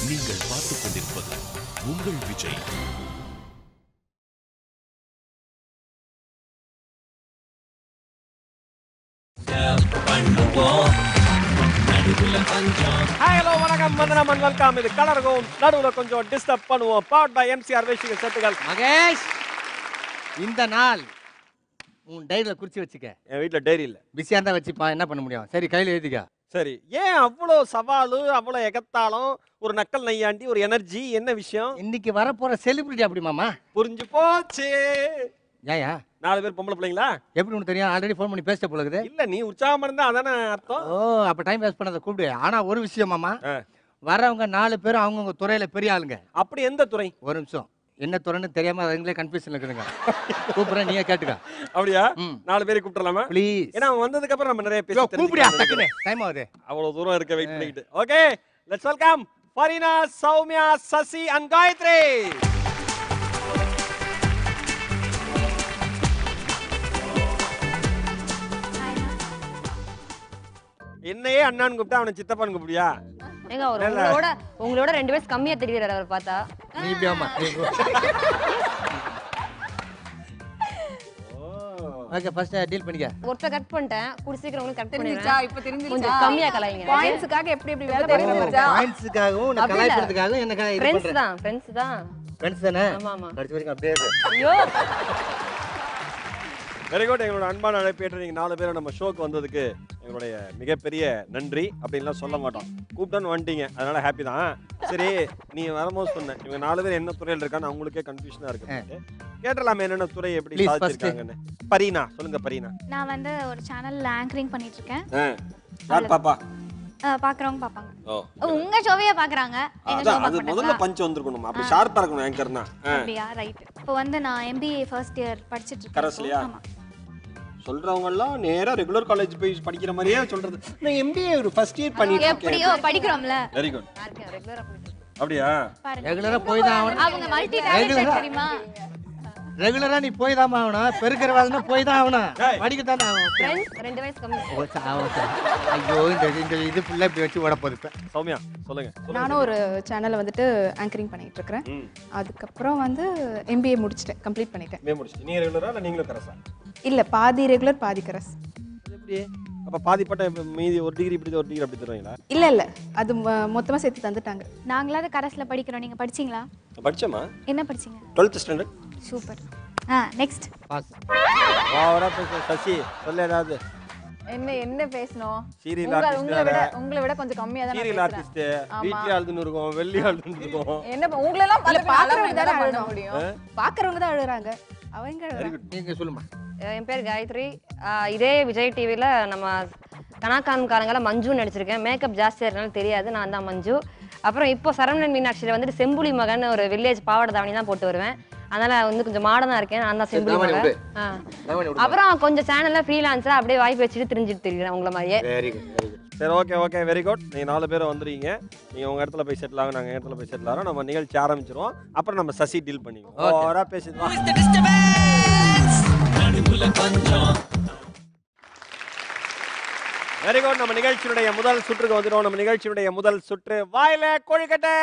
நீங்கள் பார்த்துக் கொண்டிருப்பது உங்கள் விஜய் ஹாய் ஹலோ வணக்கம் வந்தனம் அண்ட் வெல்கம் இது கலர்கும் நடுவில் கொஞ்சம் டிஸ்டர்ப் பண்ணுவோம் பவர்ட் பை எம்சிஆர் வேஷிகள் செட்டுகள் மகேஷ் இந்த நாள் உன் டைரியில் குறிச்சு வச்சுக்க என் வீட்டில் டைரி இல்லை பிஸியாக இருந்தால் வச்சுப்பா என்ன பண்ண முடியும் சரி கையில் எழுதிக்க சரி ஏன் அவ்வளோ சவாலு அவ்வளோ எகத்தாளம் ஒரு நக்கல் நையாண்டி ஒரு எனர்ஜி என்ன விஷயம் இன்னைக்கு வரப்போற செலிபிரிட்டி அப்படி மாமா புரிஞ்சு போச்சு ஏயா நாலு பேர் பொம்பளை பிள்ளைங்களா எப்படி உனக்கு தெரியும் ஆல்ரெடி ஃபோன் பண்ணி பேசிட்ட போல இருக்குது இல்ல நீ உற்சாகமா இருந்தா அதானே அர்த்தம் ஓ அப்போ டைம் வேஸ்ட் பண்ணதை கூப்பிடு ஆனா ஒரு விஷயம் மாமா ஆ. வரவங்க நாலு பேரும் அவங்கவுங்க துறையில பெரிய ஆளுங்க அப்படி எந்த துறை ஒரு நிமிஷம் என்ன துறைன்னு தெரியாம அவங்களே கன்ஃபியூஷன் இருக்குதுங்க கூப்பிடுறேன் நீயே கேட்டுக்க அப்படியா ம். நாலு பேரை கூப்பிடலாமா ப்ளீஸ் ஏன்னா அவன் வந்ததுக்கு அப்புறம் நம்ம நிறைய பேசி கூப்பிடியா தெரிஞ்சுக்கலாம் டக்குன்னு நினைக்கிறேன். டைம் ஆகுது அவ்வளவு தூரம் இருக்க வெயிட் பண்ணிக்கிட்டு okay let's welcome Farina Soumya Sasi and Gayathri என்னையே அண்ணான்னு கூப்பிட்டா அவனை சித்தப்பான்னு கூப்பிடியா ஏங்க அவர் உங்களோட உங்களோட ரெண்டு பேரும் கம்மியா தெரியுறாரு அவர் பார்த்தா நீ இப்படி ஆமா ஓகே ஃபர்ஸ்ட் டீல் பண்ணிக்க ஒருத்தர் கட் பண்ணிட்டேன் கூடி சீக்கிரம் உங்களுக்கு கட் தெரிஞ்சிச்சா பண்ணிடுறேன் இப்ப தெரிஞ்சிச்சா கொஞ்சம் கம்மியா கலாய்ங்க பாயிண்ட்ஸ்க்காக எப்படி எப்படி வேலை தெரிஞ்சிச்சா? பார்க்கணும் பாயிண்ட்ஸுக்காகவும் உன்னை அப்படி இல்ல. கலாய்க்கிறதுக்காகவும் என்ன கலாய் இது ஃப்ரெண்ட்ஸ் பண்றேன் தான் ஃப்ரெண்ட்ஸ் தான் ஃப்ரெண்ட்ஸ் தானே ஆமா ஆமா கடைசி வரைக்கும் அப்படியே இரு. ஐயோ வெரி குட் எங்களோட அன்பான அழைப்பேற்று நீங்கள் நாலு பேரும் நம்ம ஷோக்கு வந்ததுக்கு எங்களுடைய மிகப்பெரிய நன்றி அப்படின்லாம் சொல்ல மாட்டோம் கூப்பிட்டோன்னு வந்துட்டீங்க அதனால ஹாப்பி தான் சரி நீ வரும்போது சொன்ன இவங்க நாலு பேர் என்ன துறையில் இருக்கான்னு அவங்களுக்கே கன்ஃபியூஷனாக இருக்கு கேட்டலாமே என்னென்ன துறை எப்படி Please, சாதிச்சிருக்காங்கன்னு பரீனா சொல்லுங்க பரீனா நான் வந்து ஒரு சேனல்ல ஆங்கரிங் பண்ணிட்டு இருக்கேன் யார் பாப்பா அஹ் பாக்குறவங்க பாப்பாங்க ஓ ஓ, உங்க ஷோவையே பாக்குறாங்க எங்க ஷோ அதான் அது பார்க்க முதல்ல மாட்டாங்களா பஞ்ச் வந்திருக்கணும் அப்படி ஷார்ப்பா இருக்கணும் ஆங்கர்னா அப்படியா ரைட் இப்போ வந்து நான் எம்பிஏ ஃபர்ஸ்ட் இயர் படிச்சிட்டு இருக்கேன் கரஸ்லயா? இப்போ. ஆமா சொல்றவங்க எல்லாம் நேரா ரெகுலர் காலேஜ் போய் படிக்கிற மாதிரியே சொல்றது நான் எம்பிஏ ஒரு ஃபர்ஸ்ட் இயர் பண்ணிட்டு எப்படியோ படிக்கிறோம்ல வெரி குட் ரெகுலரா போயிட்டு இருக்கேன். அப்படியா பாருங்க ரெகுலரா போய் தான் ஆகணும் அவங்க மல்டி டேலண்டட் Regular-ஆ? தெரியுமா ரெகுலரா நீ போய் தான் ஆகணும் பெருக்கிற வேலைன்னா போய் தான் ஆகணும் ஏய். படிக்க தானே ஆகணும் ஃப்ரெண்ட்ஸ் ரெண்டு வயசு கம்மி ஓ, ச- ஆ, ஓகே. ஐயோ இந்த இந்த இது ஃபுல்லா இப்படி வச்சு ஓட போகுது இப்ப. சௌமியா சொல்லுங்க சொல்லுங்க. நானும் ஒரு சேனல்ல வந்துட்டு ஆங்கரிங் பண்ணிட்டு இருக்கிறேன் ம் அதுக்கப்புறம் வந்து எம்பிஏ முடிச்சிட்டேன் கம்ப்ளீட் பண்ணிட்டேன் மே முடிச்சு நீங்க ரெகுலரா இல்ல நீங்களும் கரஸா இல்ல பாதி ரெகுலர் பாதி கரஸ் அது எப்படி அப்ப பாதி பட்டம் இப்ப மீதி ஒரு டிகிரி இப்படி ஒரு டிகிரி அப்படி தருவீங்களா இல்ல இல்ல அது மொ- மொத்தமா சேர்த்து தந்துட்டாங்க நாங்களாவது கரஸ்ல படிக்கிறோம் நீங்க படிச்சீங்களா படிச்சோமா என்ன படிச்சீங்க 12th ஸ்டாண்டர்ட் சூப்பர் ஆ நெக்ஸ்ட் பாஸ் வாவரா பேச சசி சொல்ல ஏதாவது என்ன என்ன பேசணும் சீரியல் உங்க- ஆர்டிஸ்ட் உங்களை விட உங்களை விட கொஞ்சம் கம்மியா தான் நான் சீரியல் பேசுறேன். ஆர்டிஸ்ட் ஆமா. வீட்லயே அழுதுன்னு இருக்கும் வெள்ளி அழுதுன்னு இருக்கும் என்ன ப- உங்களெல்லாம் இல்ல பார்த்து பாக்குறவங்க அழாம தானே என்ன பண்ண அழுறோம் முடியும் பாக்குறவங்க தான் அழுறாங்க அவங்க வெரி அழுறாங்க. குட் நீங்க சொல்லுமா அஹ் என் பேர் காயத்ரி அஹ் இதே விஜய் டிவியில் நம்ம கனாக்கான் காலங்கள மஞ்சு நடிச்சிருக்கேன் மேக்கப் ஜாஸ்தியாக இருக்கனால தெரியாது நான் தான் மஞ்சு அப்புறம் இப்போ சரவணன் மீனாட்சியில் வந்துட்டு செம்புலி மகன் ஒரு வில்லேஜ் பாவாடை தாவணி தான் போட்டு வருவேன் அதனால் வந்து கொஞ்சம் மாடனாக இருக்கேன் நான் தான் செம்புலி தாவணி மகன் விடு. ஆ. தாவணி விடு. அப்புறம் கொஞ்சம் சேனலில் ஃப்ரீலான்ஸாக அப்படியே வாய்ப்பு வச்சுட்டு தெரிஞ்சுட்டு தெரியுறேன் உங்களை மாதிரியே வெரி குட் வெரி குட் சரி ஓகே ஓகே வெரி குட் நீங்க நாலு பேர் வந்துருக்கீங்க நீங்க உங்க இடத்துல போய் செட்டில் ஆகும் நாங்க இடத்துல போய் செட்டில் ஆகிறோம் நம்ம நிகழ்ச்சி ஆரம்பிச்சிருவோம் அப்புறம் நம்ம சசி டீல் பண்ணிக்குவோம் Okay. ஓவரா பேசிடுவோம் வெரி குட் நம்ம நிகழ்ச்சியினுடைய முதல் சுற்றுக்கு வந்துடும் நம்ம நிகழ்ச்சியினுடைய முதல் சுற்று வாயில கொழுக்கட்டை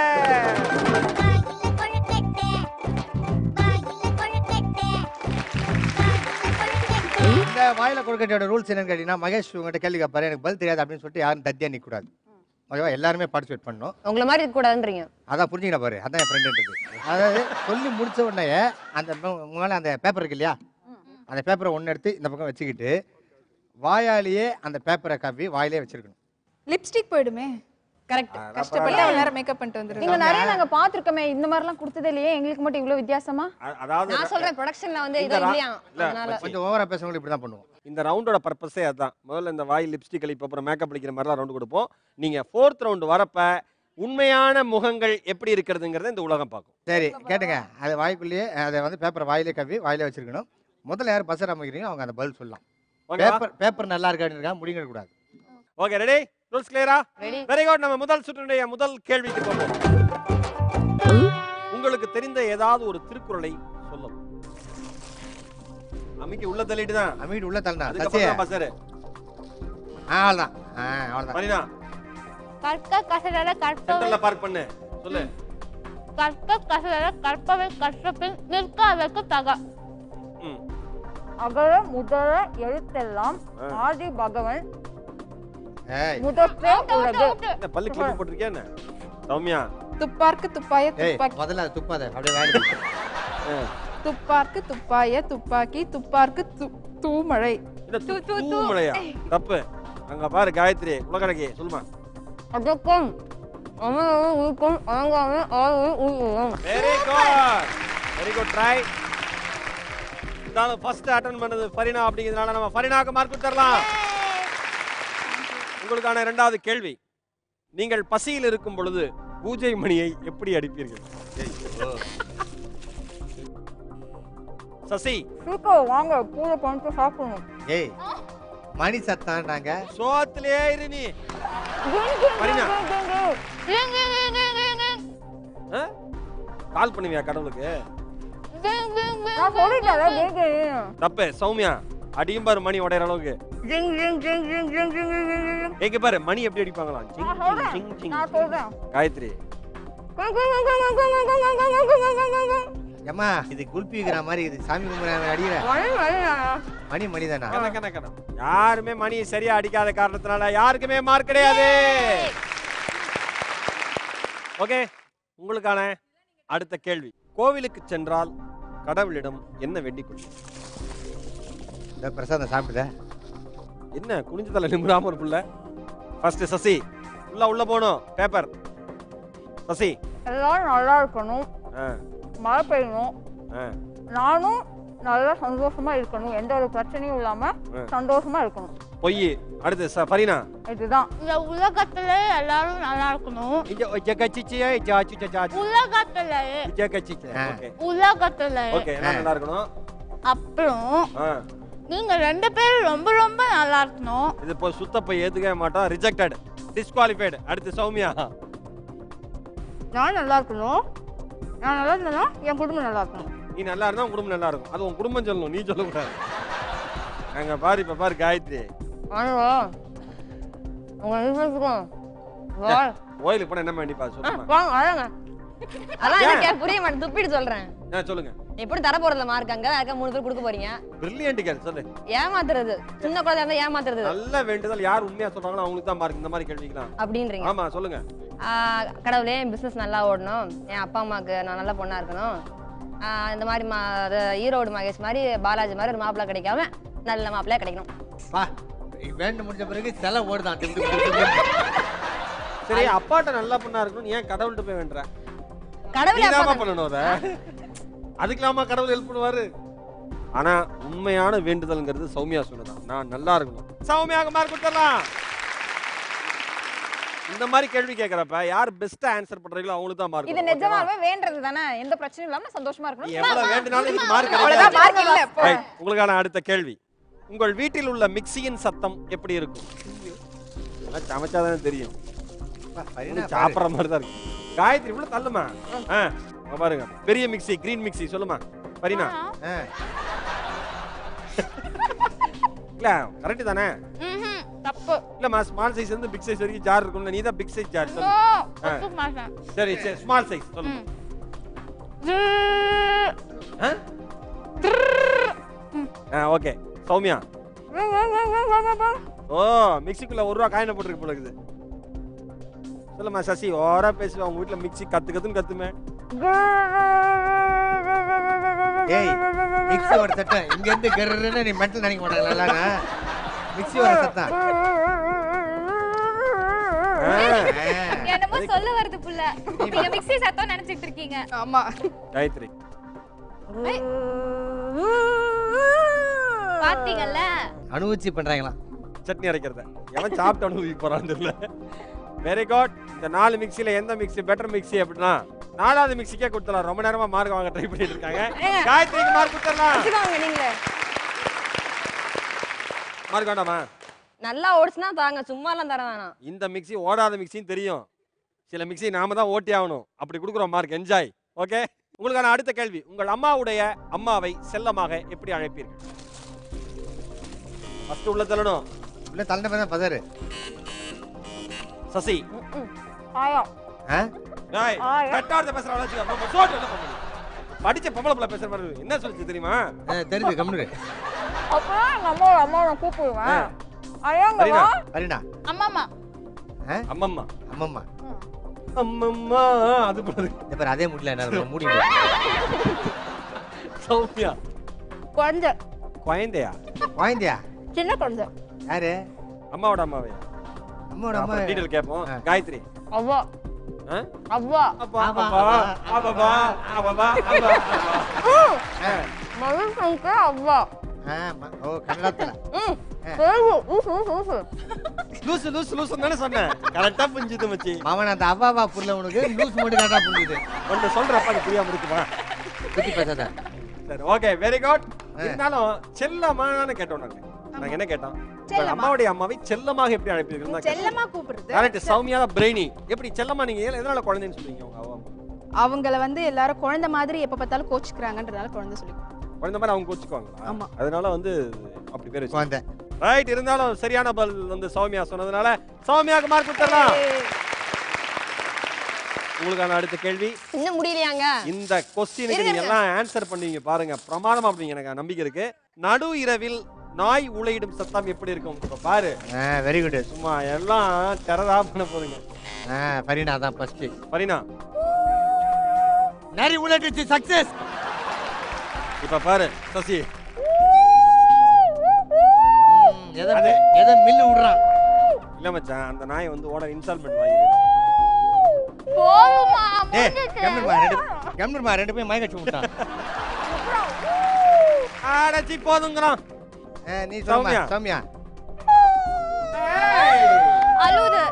இந்த வாயில கொழுக்கட்டையோட ரூல்ஸ் என்னன்னு கேட்டீங்கன்னா மகேஷ் உங்ககிட்ட கேள்வி கேட்பாரு எனக்கு பதில் தெரியாது அப்படின்னு சொல்லிட்டு யாரும் தத்தியா நிக்க கூடாது ஓகேவா எல்லாருமே பார்ட்டிசிபேட் பண்ணணும் உங்களை மாதிரி இருக்கக்கூடாதுன்றீங்க அதான் புரிஞ்சுக்கிற பாரு அதான் என் ஃப்ரெண்டுன்றது அதாவது சொல்லி முடிச்ச உடனே அந்த மேலே அந்த பேப்பர் இருக்கு இல்லையா அந்த பேப்பரை ஒன்று எடுத்து இந்த பக்கம் வச்சுக்கிட்டு வாயாலேயே அந்த பேப்பரை காப்பி வாயிலே வச்சிருக்கணும் லிப்ஸ்டிக் போயிடுமே கரெக்ட் கஷ்டப்பட்டு அவ்வளவு நேரம் மேக்கப் பண்ணிட்டு நீங்க வந்துருங்க நிறைய நாங்க பாத்துருக்கோமே இந்த மாதிரி எல்லாம் கொடுத்ததே இல்லையே எங்களுக்கு மட்டும் இவ்வளவு வித்தியாசமா அ- அதாவது நான் சொல்கிறேன் ப்ரொடக்ஷனில் வந்து இந்த இது ரா- இல்லையா இல்ல, அதனால கொஞ்சம் ஓவரா பேசுறவங்க இப்படி தான் பண்ணுவோம் இந்த ரவுண்டோட பர்பஸே அதான் முதல்ல இந்த வாய் லிப்ஸ்டிக் கழிப்பு அப்புறம் மேக்கப் அடிக்கிற மாதிரி தான் ரவுண்டு கொடுப்போம் நீங்க ஃபோர்த் ரவுண்டு வரப்ப உண்மையான முகங்கள் எப்படி இருக்கிறதுங்கிறத இந்த உலகம் பார்க்கும் சரி கேட்டுங்க அது வாய்க்குள்ளேயே அதை வந்து பேப்பரை வாயிலே கவ்வி வாயிலே வச்சிருக்கணும் முதல்ல யார் பசர் அமைக்கிறீங்க அவங்க அந்த பதில் சொல்லலாம் பேப்பர் பேப்பர் நல்லா இருக்கான்னு இருக்கா முடிங்க கூடாது ஓகே ரெடி ரூல்ஸ் கிளியரா ரெடி வெரி குட் நம்ம முதல் சுற்றுடைய முதல் கேள்விக்கு போவோம் உங்களுக்கு தெரிந்த ஏதாவது ஒரு திருக்குறளை சொல்லவும் அம்மிக்கு உள்ள தள்ளிட்டு தான் அமீட் உள்ள தள்ளா அதுக்கப்புறம் சசியா தான் பசரு ஆ அவ்வளோதான் ஆ அவ்வளோதான் மரினா கற்க கசடர கற்பவை சென்டர்ல பார்க் பண்ணு சொல்லு கற்க கசடர கற்பவை கற்றபின் நிற்க அதற்கு தக ம் அகர முதல எழுத்தெல்லாம் ஆ. ஆதி பகவன் ஏய் முதற்றே உலகு என்ன பல்லு கிளிப்பு போட்டிருக்கியா என்ன சௌமியா துப்பார்க்கு துப்பாய ஏய் துப்பாக்கி முதல்ல அதை துப்பாத அப்படியே வேலை துப்பார்க்கு துப்பாய துப்பாக்கி துப்பார்க்கு து- தூமழை என்ன தூ தூமலையா தப்பு அங்க பாரு காயத்ரி உலகடகி சொல்லுமா அதற்கும் அமரவும் உயிர்க்கும் அடங்காமல் ஆளும் உயிரும் very good very good try இருந்தாலும் ஃபர்ஸ்ட் அட்டன் பண்ணது ஃபரினா அப்படிங்கிறதுனால நம்ம ஃபரினாக்கு மார்க் கொடுத்துடலாம் உங்களுக்கான இரண்டாவது கேள்வி நீங்கள் பசியில் இருக்கும் பொழுது பூஜை மணியை எப்படி அடிப்பீர்கள் சசி சீக்கிரம் வாங்க பூஜை பண்ணிட்டு சாப்பிடணும் ஏய் மணி சத்தான்டாங்க சோத்திலே இரு நீ ஃபரினா ஆ? கால் பண்ணுவியா கடவுளுக்கு நான் சொல்லிட்டேன் கேக்கு தப்பு சௌமியா அடியும் பாரு மணி உடையிற அளவுக்கு எங்க பாரு மணி எப்படி அடிப்பாங்களாம் ஜிங், நான் ஜிங், சொல்றேன். ஜிங், ஜிங், நான் ஜிங். சொல்றேன் காயத்ரி ஏம்மா இது குல்பி விக்கிற மாதிரி இது சாமி கும்பிட்ற அடிக்கிற மணி மணி தானா கண, கண, கண. யாருமே மணி சரியா அடிக்காத காரணத்தினால யாருக்குமே மார்க் கிடையாது ஓகே உங்களுக்கான அடுத்த கேள்வி கோவிலுக்கு சென்றால் கடவுளிடம் என்ன வேண்டிக் கொள்ளும் இந்த பிரசாதம் சாப்பிடுத என்ன குனிஞ்ச தலை நிமிராம ஒரு புள்ள ஃபர்ஸ்ட் சசி உள்ள உள்ள போகணும் பேப்பர் சசி எல்லாரும் நல்லா இருக்கணும் ஆ, மழை பெய்யணும் ஆ. நானும் நல்லா சந்தோஷமா இருக்கணும் எந்த ஒரு பிரச்சனையும் இல்லாம ஆ. சந்தோஷமா இருக்கணும் பொய் அடுத்து ச ஃபரீனா இதுதான் இந்த உலகத்துல எல்லாரும் நல்லா இருக்கணும் இங்க ஒச்ச கச்சிச்சியே ஜாச்சு ஜாச்சு உலகத்துல இச்ச கச்சிச்சே ஆ. ஓகே உலகத்துல ஓகே என்ன நல்லா இருக்கணும் அப்புறம் ஆ நீங்க ரெண்டு பேரும் ரொம்ப ரொம்ப நல்லா இருக்கணும் இது இப்போ சுத்த போய் ஏத்துக்கவே மாட்டோம் ரிஜெக்டட் டிஸ்குவாலிஃபைடு அடுத்து சௌமியா நான் நல்லா இருக்கணும் நான் நல்லா இருந்தேன்னா என் குடும்பம் நல்லா இருக்கணும் நீ நல்லா இருந்தா உன் குடும்பம் நல்லா இருக்கும் அது உன் குடும்பம் சொல்லணும் நீ சொல்லக்கூடாது அங்க பாரு இப்ப பாரு காயத்ரி ஆனா உங்க விசுவாசிக்கும் வா கோயிலுக்கு போனா என்ன வேண்டிப்பா ஆ, சொல்லுமா வாங்க வாங்க அதான் எனக்கு புரிய மாட்டேன் துப்பிட்டு சொல்றேன் ஆ சொல்லுங்க எப்படி தர போறதுல மார்க் அங்க யாருக்கா மூணு பேர் கொடுக்க போறீங்க பிரில்லியன்ட் கேள் சொல்லு ஏமாத்துறது சின்ன குழந்தை இருந்தா ஏமாத்துறது நல்ல வேண்டுதல் யார் உண்மையா சொல்றாங்களோ அவங்களுக்கு தான் மார்க் இந்த மாதிரி கேள்விக்கலாம் அப்படின்றீங்க ஆமா சொல்லுங்க ஆ, கடவுளே என் பிஸ்னஸ் நல்லா ஓடணும் என் அப்பா அம்மாவுக்கு நான் நல்ல பொண்ணா இருக்கணும் ஆ, இந்த மாதிரி மா அது ஈரோடு மகேஷ் மாதிரி பாலாஜி மாதிரி ஒரு மாப்பிள்ளை கிடைக்காம நல்ல மாப்பிள்ளையா கிடைக்கணும் வா வேண்டு முடிஞ்ச பிறகு செலை ஓடுதான் டிம் டிம் டிம் டிம் டிம். சரி அப்பாட்ட நல்லா பொண்ணா இருக்கணும் நீ ஏன் கடவுள்கிட்ட போய் வேண்டுற கடவுளே நீதாம்மா அப்பா பண்ணணும் அத அதுக்கெல்லாமா கடவுள் ஹெல்ப் பண்ணுவாரு ஆனா உண்மையான வேண்டுதல்ங்கிறது சௌமியா சொன்னதான் நான் நல்லா இருக்கணும் சௌமியாக்கு மார்க் கொடுத்துடலாம் இந்த மாதிரி கேள்வி கேக்குறப்ப யார் பெஸ்டா ஆன்சர் பண்றீங்களோ அவங்களுக்கு தான் மார்க் இது நிஜமாவே வேண்டது தானே எந்த பிரச்சனையும் இல்லாம சந்தோஷமா நீ இருக்கணும் எவ்வளவு வேண்டுனாலும் இதுக்கு மார்க் அவ்வளவுதான் மார்க் இல்ல போ. Right. உங்களுக்கான அடுத்த கேள்வி உங்கள் வீட்டில் உள்ள மிக்சியின் சத்தம் எப்படி இருக்கும் அதெல்லாம் சமைச்சாதானே தெரியும் வா, ஃபரீனா இன்னும் பாரு. சாப்பிடுற மாதிரி தான் இருக்கு காயத்ரி இவ்வளவு தள்ளுமா ஆ இங்க பாருங்க பெரிய மிக்ஸி கிரீன் மிக்ஸி சொல்லுமா பரினா ஆ, இல்ல கரெக்ட் தானே ம்ஹும், தப்பு இல்லம்மா ஸ்மால் சைஸ் இருந்து பிக் சைஸ் வரைக்கும் ஜார் இருக்கும்ல நீ தான் பிக் சைஸ் ஜார் நோ சொல்லு ஒத்துக்க மாட்டேன் சரி சரி ஸ்மால் சைஸ் சொல்லு ம். ம். ஆ? ஆ ஓகே சௌமியா ஓ மிக்ஸிக்குள்ள ஒரு ரூபா காயினை போட்டுருக்கு போல இருக்குது சொல்லுமா சசி ஓரா பேசுவா உங்க வீட்ல மிக்ஸி கத்து கத்துன்னு கத்துமே ஏய் மிக்ஸியோட சட்டம் இங்க இருந்து கருன்னு நீ மென்டல் நினைக்க மாட்டாங்க நல்லா மிக்ஸியோட சத்தம் ஆ. என்னமோ சொல்ல வருது புள்ள நீங்க மிக்ஸி சத்தம் நினைச்சிட்டு இருக்கீங்க ஆமா காயத்ரி பாத்தீங்கல்ல அனுபவிச்சு பண்றாங்களாம் சட்னி அரைக்கிறத எவன் சாப்பிட்டு அனுபவிக்க போறான்னு தெரியல வெரி குட் இந்த நாலு மிக்ஸில எந்த மிக்ஸி பெட்டர் மிக்ஸி அப்படின்னா நாலாவது மிக்ஸிக்கே கொடுத்துடலாம் ரொம்ப நேரமா மார்க் வாங்க ட்ரை பண்ணிட்டு இருக்காங்க காயத்ரிக்கு மார்க் கொடுத்துடலாம் வச்சுக்கோங்க நீங்க மார்க் வேண்டாமா நல்லா ஓடிச்சுனா தாங்க சும்மாலாம் தர வேணாம் இந்த மிக்ஸி ஓடாத மிக்ஸின்னு தெரியும் சில மிக்ஸி நாம தான் ஓட்டி ஆகணும் அப்படி கொடுக்குறோம் மார்க் என்ஜாய் ஓகே உங்களுக்கான அடுத்த கேள்வி உங்கள் அம்மாவுடைய அம்மாவை செல்லமாக எப்படி அழைப்பீர்கள் ஃபர்ஸ்ட் உள்ள தள்ளணும் உள்ள தள்ளன தான் பதறு சசி ஆயா ஆ? டேய் கட்டாரத்தை பேசுற வச்சுக்க நம்ம சோட்டு என்ன பண்ணு படிச்ச பொம்பளை பிள்ளை பேசுற மாதிரி இருக்கு. என்ன சொல்லுச்சு தெரியுமா ஆ, தெரியுது கம்முனு அப்புறம் எங்க அம்மா அம்மா நான் கூப்பிடுவேன் ஐயாங்க சரிண்ணா சரிண்ணா அம்மாமா ஆ? அம்மம்மா அம்மம்மா அம்மம்மா அது போது இந்த பாரு அதே முடியல என்னால மூடி சௌமியா குழந்தை குழந்தையா வாய்ந்தியா சின்ன குழந்தை யாரு அம்மாவோட அம்மாவையா அம்மாவோட அம்மா அப்புறம் டீடைல் கேட்போம் ஆ. காயத்ரி அவ்வா ஆ? அவ்வா அப்பா ஆமா, அப்பா அப்பா அப்பா அப்பா ஆ. மகனுக்கு அவ்வா ஆ, ம- ஓ கன்னடத்துல ம் பேரு ஊசு ஊசு ஊசு லூசு லூசு லூசு தானே சொன்னேன் கரெக்டா புரிஞ்சுது மச்சி மாமன் அந்த அவ்வாவா புரியல உனக்கு லூஸ் மட்டும் கரெக்டா புரியுது ஒன்று சொல்றப்ப அது புரியாம இருக்குமா சுத்தி பேசாத சரி ஓகே வெரி குட் இருந்தாலும் செல்லமான்னு கேட்டோம் நாங்க நாங்க என்ன கேட்டோம் உங்கள் அம்மாவுடைய அம்மாவை செல்லமாக எப்படி அழைப்பீர்கள் தான் கேட்டோம் செல்லமா கூப்பிடுறது கரெக்ட் சௌமியா பிரெய்னி எப்படி செல்லமா நீங்க ஏன் எதனால குழந்தைன்னு சொல்றீங்க உங்க அம்மா அவங்கள வந்து எல்லாரும் குழந்தை மாதிரி எப்ப பார்த்தாலும் கோச்சுக்கிறாங்கன்றதால குழந்தை சொல்லி குழந்தை மாதிரி அவங்க கோச்சுக்குவாங்களா ஆமா. அதனால வந்து அப்படி பேர் வச்சு குழந்தை ரைட் இருந்தாலும் சரியான பதில் வந்து சௌமியா சொன்னதுனால சௌமியாக்கு மார்க் கொடுத்துடலாம் உங்களுக்கான அடுத்த கேள்வி இன்னும் முடியலையாங்க இந்த கொஸ்டினுக்கு நீங்க எல்லாம் ஆன்சர் பண்ணுவீங்க பாருங்க பிரமாதம் அப்படிங்க எனக்கு நம்பிக்கை இருக்கு நடு இரவில் நாய் ஊளையிடும் சத்தம் எப்படி இருக்கும் இப்ப பாரு ஆ வெரி குட் சும்மா எல்லாம் டெரரா பண்ண போதுங்க ஆ பரிணா தான் ஃபர்ஸ்ட் பரினா நரி உலகிச்சு சக்சஸ் இப்ப பாரு சசி எதை எதை மில்லு விடுறான் இல்ல மச்சான் அந்த நாய் வந்து ஓட இன்ஸ்டால்மெண்ட் வாங்கிருக்கு போதுமா ஏய் கம்மிருமா ரெண்டு கம்மிருமா ரெண்டு பேரும் மயக்க வச்சு விட்டான் ஆடச்சி போதுங்கிறான் ஆ, நீ சௌமியா சௌமியா. சௌமியா அழுது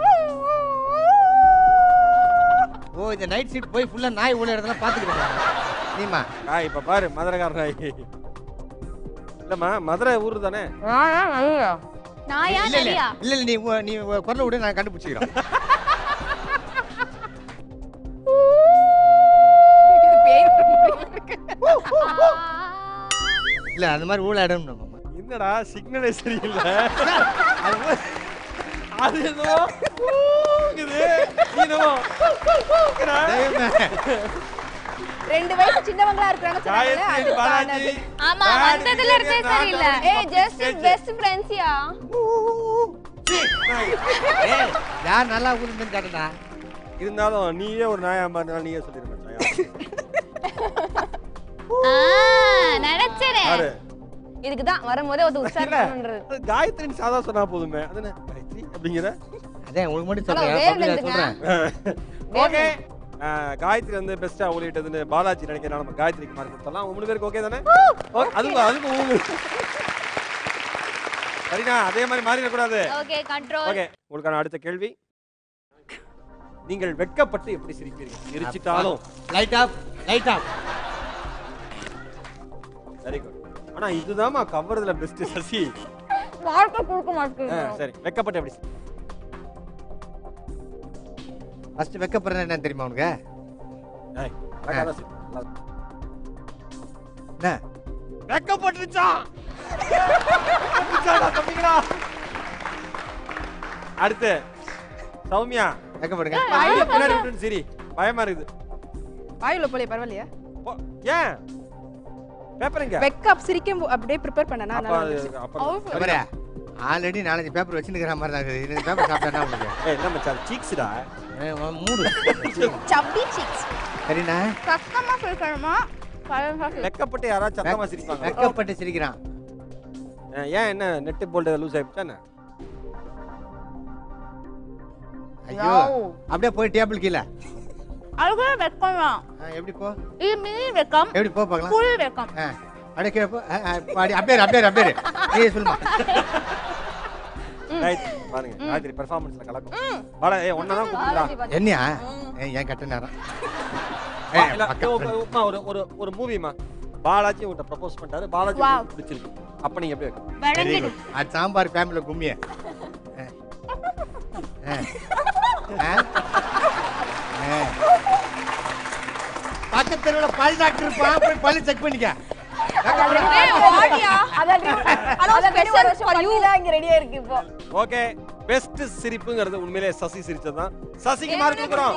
ஓ இந்த நைட் ஷிஃப்ட் போய் ஃபுல்லா நாய் உள்ள இடத்துல பாத்துக்கிட்டேன் நீமா நாய் இப்ப பாரு மதுரைக்கார நாய் இல்லம்மா மதுரை ஊர் தானே நாயா இல்ல இல்ல நரியா இல்ல இல்ல நீ உ- நீ உ- குரலை விடு நான் கண்டுபிடிச்சிக்கிறோம் இது பேய் வர மாதிரி இருக்கு. இல்ல அந்த மாதிரி ஊழ இடம் என்னடா சிக்னலே சரியில்லை அது என்னவோ ஊங்குது. நீ என்னவோ ஊங்குற. ரெண்டு வயசு சின்னவங்களா இருக்காங்க காயத்ரி பாலாஜி ஆமா வந்ததுல இருந்தே சரியில்லை ஏய் ஜஸ்ட் பெஸ்ட் ஃப்ரெண்ட்ஸ்யா யார் நல்லா ஊருந்துன்னு கேட்டடா இருந்தாலும் நீயே ஒரு நாயா மாதிரி நீயே சொல்லிருக்க ஆ, நினைச்சேனே யாரு இதுக்கு தான் வரும்போதே ஒரு உற்சாகம் இல்ல, பண்ணுன்றது அது காயத்ரின்னு சாதா சொன்னா போதுமே அது என்ன காயத்ரி அப்படிங்கிற அதே உங்களுக்கு மட்டும் ஹலோ, சொல்றேன் வேவ் public ஆ லென்த்துங்க. சொல்றேன் ஓகே காயத்ரி வந்து பெஸ்டா ஊழிட்டதுன்னு பாலாஜி நினைக்கிறேன் நம்ம காயத்ரிக்கு மார்க் கொடுத்தலாம் உங்க மூணு பேருக்கு ஓகே தானே Okay, அதுவும் அதுவும் ஊங்கு. சரிண்ணா அதே மாதிரி மாறிடக்கூடாது ஓகே கண்ட்ரோல் ஓகே உங்களுக்கான அடுத்த கேள்வி நீங்கள் வெட்கப்பட்டு எப்படி சிரிப்பீர்கள் சிரிச்சிட்டாலும் light off light off very good ஆனா இதுதாம்மா கவர்துல பெஸ்ட் சசி வாழ்க்கை கொடுக்க ஆ, மாட்டேங்குது சரி வெட்கப்பட்டு எப்படி சிரி- ஃபர்ஸ்ட் வெக்கப்படுறது என்னன்னு தெரியுமா உனக்கு ஏய், அழகாதான் சிரி. நல்லா இருக்கு. என்ன வெட்கப்பட்டுருச்சான் வெட்கப்பட்டுருச்சாடா தம்பிங்களா. அடுத்து சௌமியா வெக்கப்படுங்க பின்னாடி விட்டுன்னு சிரி பயமா இருக்குது வாயுல போலே பரவாயில்லையா போ, ஏன் பேப்பர் எங்க வெக்கப் சிரிக்கும் போ- அப்படியே ப்ரிப்பேர் பண்ணனா அப்ப நல்லா அது- வந்துருச்சு. அப்ப பாரு ஆல்ரெடி நாலஞ்சு பேப்பர் வச்சுருக்கிற மாதிரி தான் இருக்குது இந்த பேப்பர் சாப்பிட்டா உங்களுக்கு ஏய் என்ன மச்சான் சீக்ஸ்டா ஏய், உன் மூடு சப்பி சீக்ஸ் சரிண்ணா சத்தமா பேசணுமா வெட்கப்பட்டு யாராச்சும் சத்தமா சிரிப்பாங்க வெக்கப்பட்டு சிரிக்கிறான் ஆ, ஏன் என்ன நெட்டு போல்ட் லூஸ் ஆயிடுச்சா என்ன ஐயோ அப்படியே போய் டேபிள் கீழே அழுக வெக்கம் தான் ஆ, எப்படி போ இது மினி வெக்கம் எப்படி போ பார்க்கலாம் புல் வெக்கம் ஆ, அப்படியே கீழே போ ஆ, ஆ, பாடி அப்படியே அப்படியே அப்படியே நீ சொல்லுமா ரைட் பாருங்க காயத்ரி பெர்ஃபார்மன்ஸ்ல கலக்கும் வாடா ஏய் ஒண்ணா தான் கூப்பிடுறா என்னையா ஏய், ஏன் கட்ட நேரம் வா, ஏய், இல்ல, பக்கம். உப்பா, உப்பா, ஒரு ஒரு ஒரு மூவிமா பாலாஜி உங்கள்கிட்ட ப்ரப்போஸ் பண்ணிட்டாரு பாலாஜி Wow. உங்களுக்கு பிடிச்சிருக்கு அப்ப நீங்க எப்படி வைக்கணும்? Very விளங்கிடு good. அது சாம்பார் ஃபேமிலியில் கும்மிய பக்கத்து தெருவில் பல் டாக்டர் இருப்பான் போய் பல்லு செக் பண்ணிக்க அதான் அதான் ஒரு வருஷம் பண்ணிதான் இங்க ரெடியா இருக்கு இப்போ ஓகே பெஸ்ட் சிரிப்புங்கிறது உண்மையிலே சசி சிரிச்சதுதான் சசிக்கு மார்க் கொடுக்குறோம்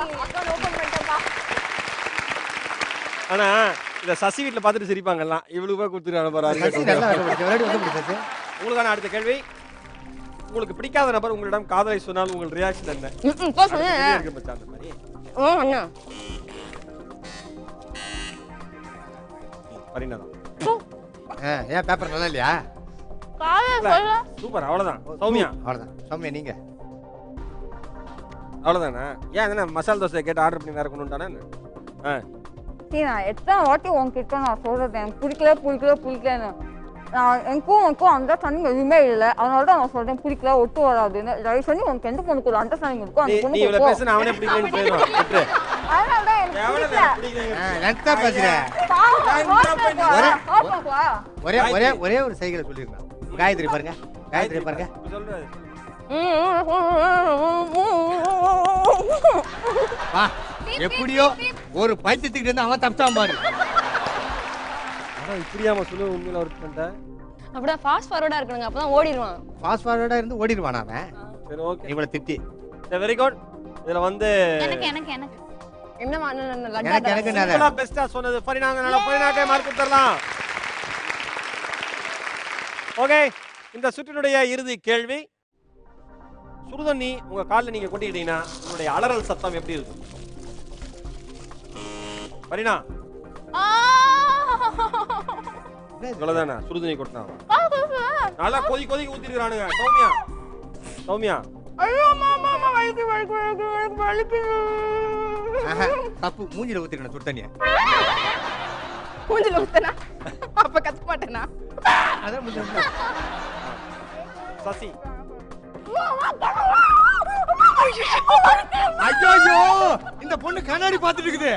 ஆனா இத சசி வீட்ல பார்த்துட்டு சிரிப்பாங்கல்லாம் இவளுக்கு போய் கொடுத்துட்டு சசி நல்லா அனுப்புறாரு விளையாடு. விளையாடி வந்து பிடி சசி. உங்களுக்கான அடுத்த கேள்வி உங்களுக்கு பிடிக்காத நபர் உங்களிடம் காதலை சொன்னால் உங்கள் ரியாக்ஷன் என்ன ம், ம், போ சொல்லு. வெளியே இருக்க மச்சான் அந்த மாதிரி ம், அண்ணா. பரிணா தான் ஆ, ஏன் பேப்பர் நல்லா இல்லையா காதல் சொல்ல சூப்பர் அவ்வளவுதான் சௌமியா அவ்வளவுதான் சௌமியா நீங்க அவ்வளவுதானே ஏன் என்ன மசாலா தோசை கேட்டு ஆர்டர் பண்ணி வேற கொண்டு வந்துட்டானே ஆ சரி நான் எத்தனை வாட்டி உன்கிட்ட நான் சொல்றது எனக்கு பிடிக்கல பிடிக்கல பிடிக்கலன்னு நான் எனக்கும் உனக்கும் அண்டர்ஸ்டாண்டிங் எதுவுமே இல்லை அதனால தான் நான் சொல்றேன் பிடிக்கல ஒட்டு வராதுன்னு தயவு பண்ணி உனக்கு எந்த பொண்ணுக்கு ஒரு அண்டர்ஸ்டாண்டிங் இருக்கோ நீ அந்த நீ பொண்ணுக்கு இவ்வளவு போ. பேசுன அவனே பிடிக்கலன்னு போயிடுவான் விட்டுரு. அதனால தான் எனக்கு எவ்வளவு பிடிக்கல நேரம் பிடிக்கலங்க? ஆ, லென்த்தா பேசுறேன் பாவம், ஹாஸ்பிட்டலுக்கு வா, ஒரே- ஹாஸ்பிட்டலுக்கு வா. ஒரே ஒரே ஒரே ஒரு சைக்கிளை சொல்லிருக்கேன் காயத்ரி பாருங்க காயத்ரி பாருங்க இப்ப சொல்லு. வா எப்படியோ ஒரு பைத்தியத்துக்கிட்ட இருந்து அவன் தப்பிச்சான் பாரு ஆனா இப்படியாம சொல்லு உண்மையில ஒர்க் பண்ணிட்ட அப்படியே ஃபாஸ்ட் ஃபார்வர்டா இருக்கணுங்க அப்பதான் ஓடிடுவான் ஃபாஸ்ட் ஃபார்வர்டா இருந்து ஓடிடுவான் அவன் சரி ஓகே இவளை திட்டி வெரி குட் இதுல வந்து எனக்கு எனக்கு எனக்கு என்னமா அண்ணன் அண்ணன் எனக்கு லட்டா எனக்கு சிம்பிளா என்னது பெஸ்டா சொன்னது ஃபரினாங்கனால ஃபரினாக்கே மார்க் கொடுத்துடலாம் ஓகே இந்த சுற்றினுடைய இறுதி கேள்வி சுடுதண்ணி உங்க கால்ல நீங்க கொட்டிக்கிட்டீங்கன்னா உங்களுடைய அலறல் சத்தம் எப்படி இருக்கும் ஃபரினா இவ்வளவுதானே சுடுதண்ணி கொட்டினா நல்லா கொதி கொதிக்க ஊத்திருக்கானுங்க சௌமியா சௌமியா ஐயோ மாமா மாமா வலிக்கு வலிக்கு வலிக்கு வலிக்கு வலிக்குது. ஆஹா, தப்பு மூஞ்சில ஊத்திருக்கணும் சுடு தண்ணிய மூஞ்சில ஊத்தனா அப்ப கத்த மாட்டேனா அதான் மூஞ்சில ஊத்துனா. சசி ஐயோ இந்த பொண்ணு கண்ணாடி பார்த்துட்டு இருக்குது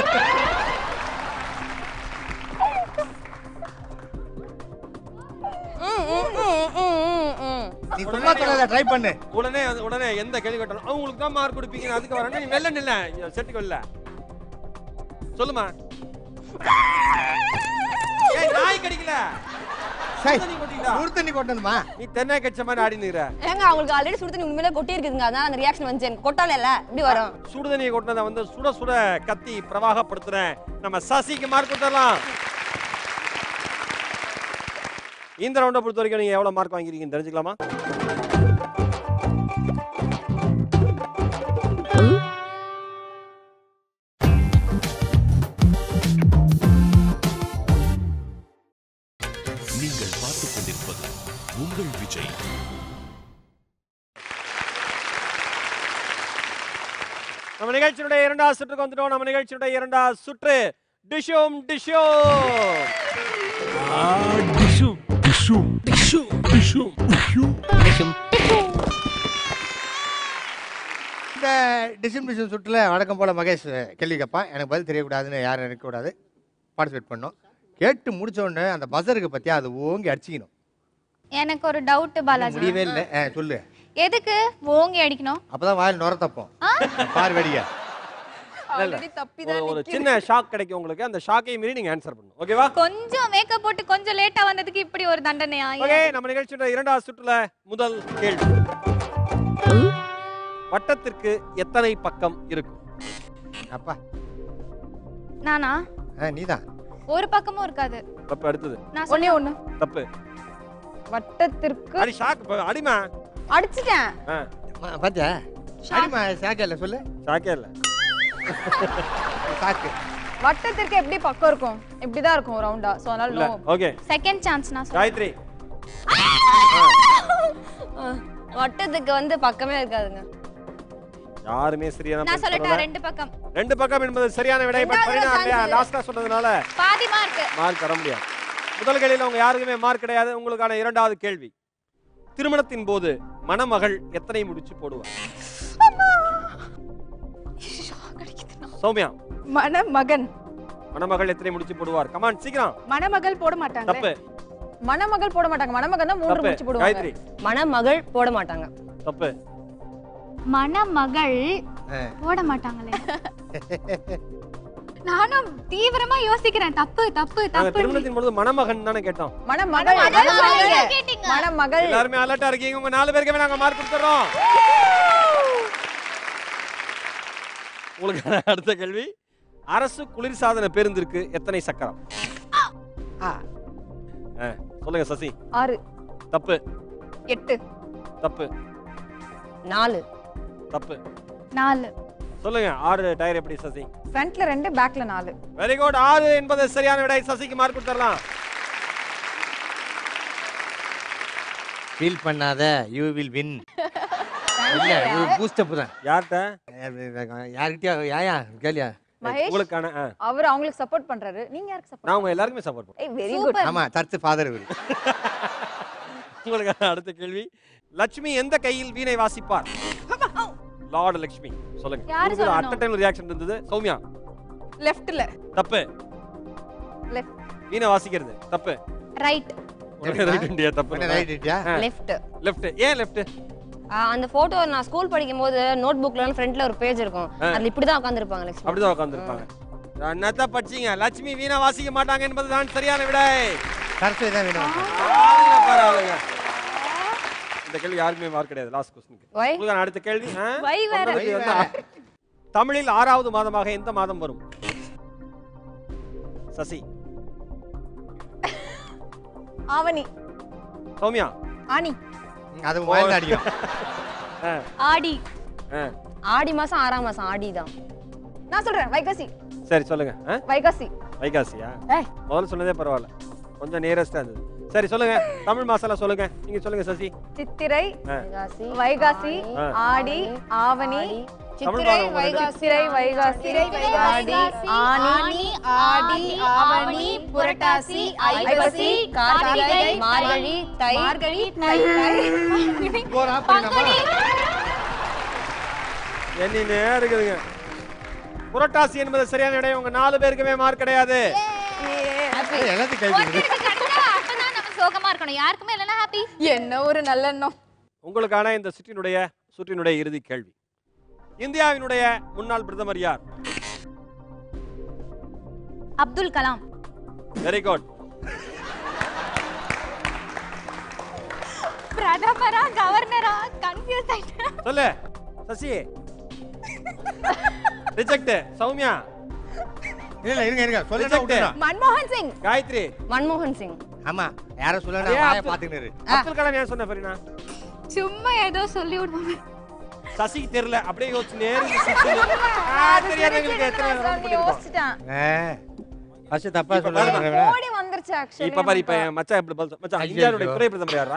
நீ சும்மா சொல்லாத ட்ரை பண்ணு உடனே அது- உடனே எந்த கேள்வி கேட்டாலும் அவங்களுக்கு தான் மார்க் கொடுப்பீங்க அதுக்கு வரணும் நீ வெள்ள நில்ல செட்டுக்கு வெளில சொல்லுமா ஏய் நாய் கடிக்கல சை, சுடு தண்ணி கொட்டிக்கிட்டா? சுடு தண்ணி கொட்டணுமா நீ தென்னை கடிச்ச மாதிரி ஆடி நிக்கிற ஏங்க அவங்களுக்கு ஆல்ரெடி சுடு தண்ணி உண்மையிலே கொட்டி இருக்குதுங்க அதனால அந்த ரியாக்ஷன் வந்துச்சு எனக்கு கொட்டால இல்ல இப்படி வரும் சுடு தண்ணியை கொட்டினதை வந்து சுட சுட கத்தி பிரவாகப்படுத்துறேன் நம்ம சசிக்கு மார்க் கொடுத்துடலாம் இந்த ரவுண்டை பொறுத்த வரைக்கும் நீங்க எவ்வளவு மார்க் வாங்கிருக்கீங்கன்னு தெரிஞ்சுக்கலாமா நீங்கள் பார்த்துக் கொண்டிருப்பது உங்கள் விஜய் நம்ம நிகழ்ச்சியுடைய இரண்டாவது சுற்றுக்கு வந்துட்டோம் நம்ம நிகழ்ச்சியுடைய இரண்டாவது சுற்று டிஷோம் டிஷோம் இந்த டிஸ்ட்ரிபியூஷன் சுற்றுல வழக்கம் போல மகேஷ் கேள்வி கேட்பான் எனக்கு பதில் தெரியக்கூடாதுன்னு யாரும் இருக்கக்கூடாது பார்ட்டிசிபேட் பண்ணோம் கேட்டு முடிச்ச உடனே அந்த பஸருக்கு பத்தியா அது ஓங்கி அடிச்சிக்கணும் எனக்கு ஒரு டவுட் பாலாஜி முடியவே இல்லை ஆ, சொல்லு எதுக்கு ஓங்கி அடிக்கணும் அப்பதான் வாயில் நுர தப்போம் பார் வெடிக்க ஆல்ரெடி தப்பி ஒரு தான் ஒரு சின்ன ஷாக் கிடைக்கும் உங்களுக்கு அந்த ஷாக்கை மீறி நீங்க ஆன்சர் பண்ணணும் ஓகேவா கொஞ்சம் மேக்கப் போட்டு கொஞ்சம் லேட்டா வந்ததுக்கு இப்படி ஒரு தண்டனையா ஓகே நம்ம நிகழ்ச்சியோட இரண்டாவது சுற்றுல முதல் கேள்வி வட்டத்திற்கு எத்தனை பக்கம் இருக்கும் அப்பா நானா ஆ நீதான் ஒரு பக்கமும் இருக்காது தப்பு அடுத்தது நான் ஒண்ணே ஒண்ணு தப்பு வட்டத்திற்கு அடி ஷாக் அடிமா அடிச்சிட்டேன் ஆ, ம- பாத்தியா அடிமா சாக்கு இல்லை சொல்லு ஷாக்கே இல்ல சாக்கு வட்டத்திற்கு எப்படி பக்கம் இருக்கும் இப்படிதான் இருக்கும் ரவுண்டா சோ அதனால இல்ல நோ ஓகே செகண்ட் சான்ஸ் நான் சொல்றேன் காயத்ரி வட்டத்துக்கு வந்து பக்கமே இருக்காதுங்க யாருமே சரியான நான் பதில் சொல்லட்டா சொல்லல. ரெண்டு பக்கம் ரெண்டு பக்கம் என்பது சரியான விடை பட் ரெண்டாவது பரிணா இல்லையா chance. லாஸ்டா சொன்னதுனால பாதி மார்க் மார்க் தர முடியாது முதல் கேள்வியில உங்க யாருக்குமே மார்க் கிடையாது உங்களுக்கான இரண்டாவது கேள்வி திருமணத்தின் போது மணமகள் எத்தனை முடிச்சு போடுவார் சௌமியா மணமகன் மணமகள் எத்தனை முடிச்சு போடுவார் கமான் சீக்கிரம் மணமகள் போட மாட்டாங்க தப்பு மணமகள் போட மாட்டாங்க மணமகன் தான் மூன்று தப்பு முடிச்சு போடுவாங்க காயத்ரி மணமகள் போட மாட்டாங்க தப்பு மணமகள் ஆ. போட மாட்டாங்களே நானும் தீவிரமா யோசிக்கிறேன் தப்பு தப்பு நாங்க தப்பு திருமணத்தின் பொழுது மணமகன் தானே கேட்டோம் மணமகள் மணமகள் கேட்டீங்க. மணமகள் எல்லாருமே அலர்ட்டா இருக்கீங்க உங்க நாலு பேருக்குமே நாங்க மார்க் கொடுத்துறோம் உங்களுக்கு அடுத்த கேள்வி அரசு குளிர்சாதன பேருந்திற்கு எத்தனை சக்கரம் ஆ. ஆ, சொல்லுங்க சசி ஆறு தப்பு எட்டு தப்பு நாலு தப்பு நாலு சொல்லுங்க ஆறு டயர் எப்படி சசி ஃப்ரண்ட்ல ரெண்டு பேக்ல நாலு வெரி குட் ஆறு என்பது சரியான விடை சசிக்கு மார்க் கொடுத்துடலாம் ஃபீல் பண்ணாத யூ வில் வின் இல்ல ஒரு பூஸ்ட் அப் தான் யார்கிட்ட யார்கிட்டயா யாயா கேளியா மகேஷ் உங்களுக்கான ஆ, அவர் அவங்களுக்கு சப்போர்ட் பண்றாரு நீங்க யாருக்கு நான் சப்போர்ட் உங்க எல்லாருக்குமே சப்போர்ட் பண்ணுவேன் ஏய் வெரி குட் ஆமா சர்ச் ஃபாதர் இவரு உங்களுக்கான அடுத்த கேள்வி லட்சுமி எந்த கையில் வீணை வாசிப்பார் லார்ட் லட்சுமி சொல்லுங்க யாரு உங்களுக்கு சொல்லணும்? அட்ட டைம் ரியாக்ஷன் இருந்தது சௌமியா லெஃப்ட்ல தப்பு லெஃப்ட் வீணை வாசிக்கிறது தப்பு ரைட் உனக்கு right இண்டியா தப்பு ரைட் இட்டியா ஆ. லெஃப்ட் லெஃப்ட் ஏன் லெஃப்ட் அந்த போட்டோ நான் ஸ்கூல் படிக்கும் போது நோட் புக்ல ஃப்ரண்ட்ல ஒரு பேஜ் இருக்கும் அதுல இப்படிதான் உட்காந்துருப்பாங்க லட்சுமி அப்படிதான் உட்காந்துருப்பாங்க என்னத்த படிச்சீங்க லட்சுமி வீணை வாசிக்க மாட்டாங்க என்பதுதான் சரியான விடை சரஸ்வதி தான் வேணும் ஆளுங்க பாரு ஆளுங்க இந்த கேள்வி யாருக்குமே மார்க் கிடையாது லாஸ்ட் கொஸ்டினுக்கு Why? உங்களுக்கு அடுத்த கேள்வி ஆ? Why வேற? உங்களுக்கு வந்து ஆ- தமிழில் ஆறாவது மாதமாக எந்த மாதம் வரும் சசி ஆவணி சௌமியா ஆனி அது மொபைல் அடிக்கும் ஆ, ஆடி ஆ. ஆடி மாசம் ஆறாம் மாசம் ஆடி தான் நான் சொல்றேன் வைகாசி சரி சொல்லுங்க ஆ? வைகாசி வைகாசியா ஏய். முதல்ல சொன்னதே பரவாயில்ல கொஞ்சம் நியரஸ்டா இருந்தது சரி சொல்லுங்க தமிழ் மாசம்ல சொல்லுங்க நீங்க சொல்லுங்க சசி சித்திரை ஆ. வைகாசி வைகாசி ஆ. ஆடி ஆவணி தமிழ் சித்திரை மாதம் வந்து- சித்திரை வைகாசி ஆடி ஆனி ஆடி ஆவணி புரட்டாசி ஐப்பசி கார்த்திகை மார்கழி தை மார்கழி தை போறா போய் எண்ணினே இருக்குதுங்க புரட்டாசி என்பது சரியான விடை உங்க நாலு பேருக்குமே மார்க் கிடையாது எல்லாத்தையும் கை ஒருத்தருக்கு கிடைச்சா அப்பதான் நம்ம சோகமா இருக்கணும் யாருக்குமே இல்லைன்னா ஹாப்பி என்ன ஒரு நல்லெண்ணம் உங்களுக்கான இந்த சுற்றினுடைய சுற்றினுடைய இறுதி கேள்வி இந்தியாவினுடைய முன்னாள் பிரதமர் யார் அப்துல் கலாம் வெரி குட் பிரதமரா கவர்னரா கன்ஃபியூஸ் ஆயிட்டேன் சொல்லு சசி ரிஜெக்ட் சௌமியா இல்ல இல்ல இருங்க இருங்க சொல்லுங்க Reject. விட்டுறோம் மன்மோகன் சிங் காயத்ரி மன்மோகன் சிங் ஆமா யார சொல்ல அதே வாய அப்துல்- பாத்துக்கிட்டு இரு. அப்துல் கலாம் ஏன் சொன்ன ஃபரீனா சும்மா ஏதோ சொல்லி விடுவாங்க சசிக்கு தெரியல அப்படியே யோசிச்சு நேருக்கு தெரியாது எங்களுக்கு எத்தனை தடவை பண்ணிருக்கோம். யோசிச்சிட்டேன் ஆ. first தப்பா இப்ப சொல்ல பாருங்க. சொல்றேன். ஓடி வந்துருச்சு ஆக்சுவலி இப்ப பாரு இப்ப என் மச்சான் எப்படி பதில் சொல்~ மச்சான் ஐயோ. இந்தியாவுடைய துணை பிரதமர் யாரா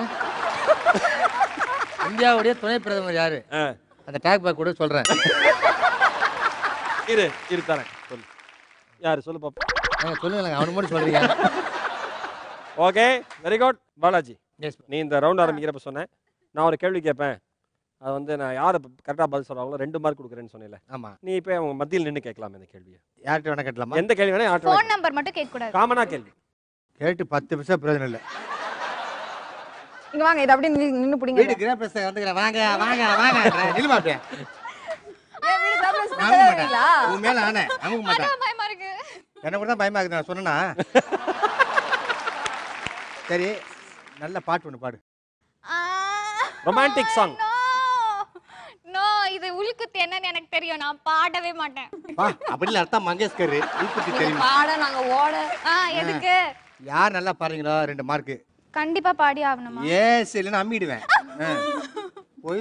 இந்தியாவுடைய துணை பிரதமர் யாரு ஆ, அந்த டேக் பேக் கூட சொல்றேன் இரு இரு தரேன் சொல்லு யாரு சொல்லு பாப்போம் ஏங்க, சொல்லுங்க அவனு மட்டும் சொல்றீங்க okay very good Balaji yes நீ இந்த ரவுண்ட் ஆரம்பிக்கிறப்ப சொன்னேன் நான் ஒரு கேள்வி கேட்பேன் அது வந்து நான் யார் கரெக்டாக பதில் சொல்கிறாங்களோ ரெண்டு மார்க் கொடுக்குறேன்னு சொன்னேன்ல ஆமா நீ இப்போ அவங்க மத்தியில் நின்று கேட்கலாம் இந்த கேள்வியை யார்கிட்ட வேணா கேட்டலாமா எந்த கேள்வி வேணா ஃபோன் யார்ட்ட நம்பர் மட்டும் கேட்க கூடாது காமனா கேள்வி கேட்டு பத்து பைசா பிரயோஜனம் இல்ல இங்க வாங்க இது அப்படியே நின்னு- நின்னு பிடிங்க வீடு கிரக பிரச வந்துக்கிறேன் வாங்க வாங்க வாங்க நிலுமா அப்படியே ஏன் வீடு சாப்பிட நம்ப சுத்தவே மாட்டேன் இல்லைங்களா? உன் மேல ஆனே நம்ப மாட்டேன் அதான் பயமா இருக்கு என்ன கூட தான் பயமா இருக்குது நான் சொன்னேனா சரி நல்ல பாட்டு ஒன்று பாடு Romantic song. நோ நோ இது உள்குத்து என்னன்னு எனக்கு தெரியும் நான் பாடவே மாட்டேன் வா அப்படின்னு அர்த்தம் மங்கேஷ்கர் உள்பத்தி தெரியும் பாட நாங்க ஓட ஆ எதுக்கு யார் நல்லா பாருங்களோ ரெண்டு மார்க்கு கண்டிப்பா பாடி ஆகணுமா ஏஸ் இல்லைன்னு அம்மிடுவேன் ஆ. பொய்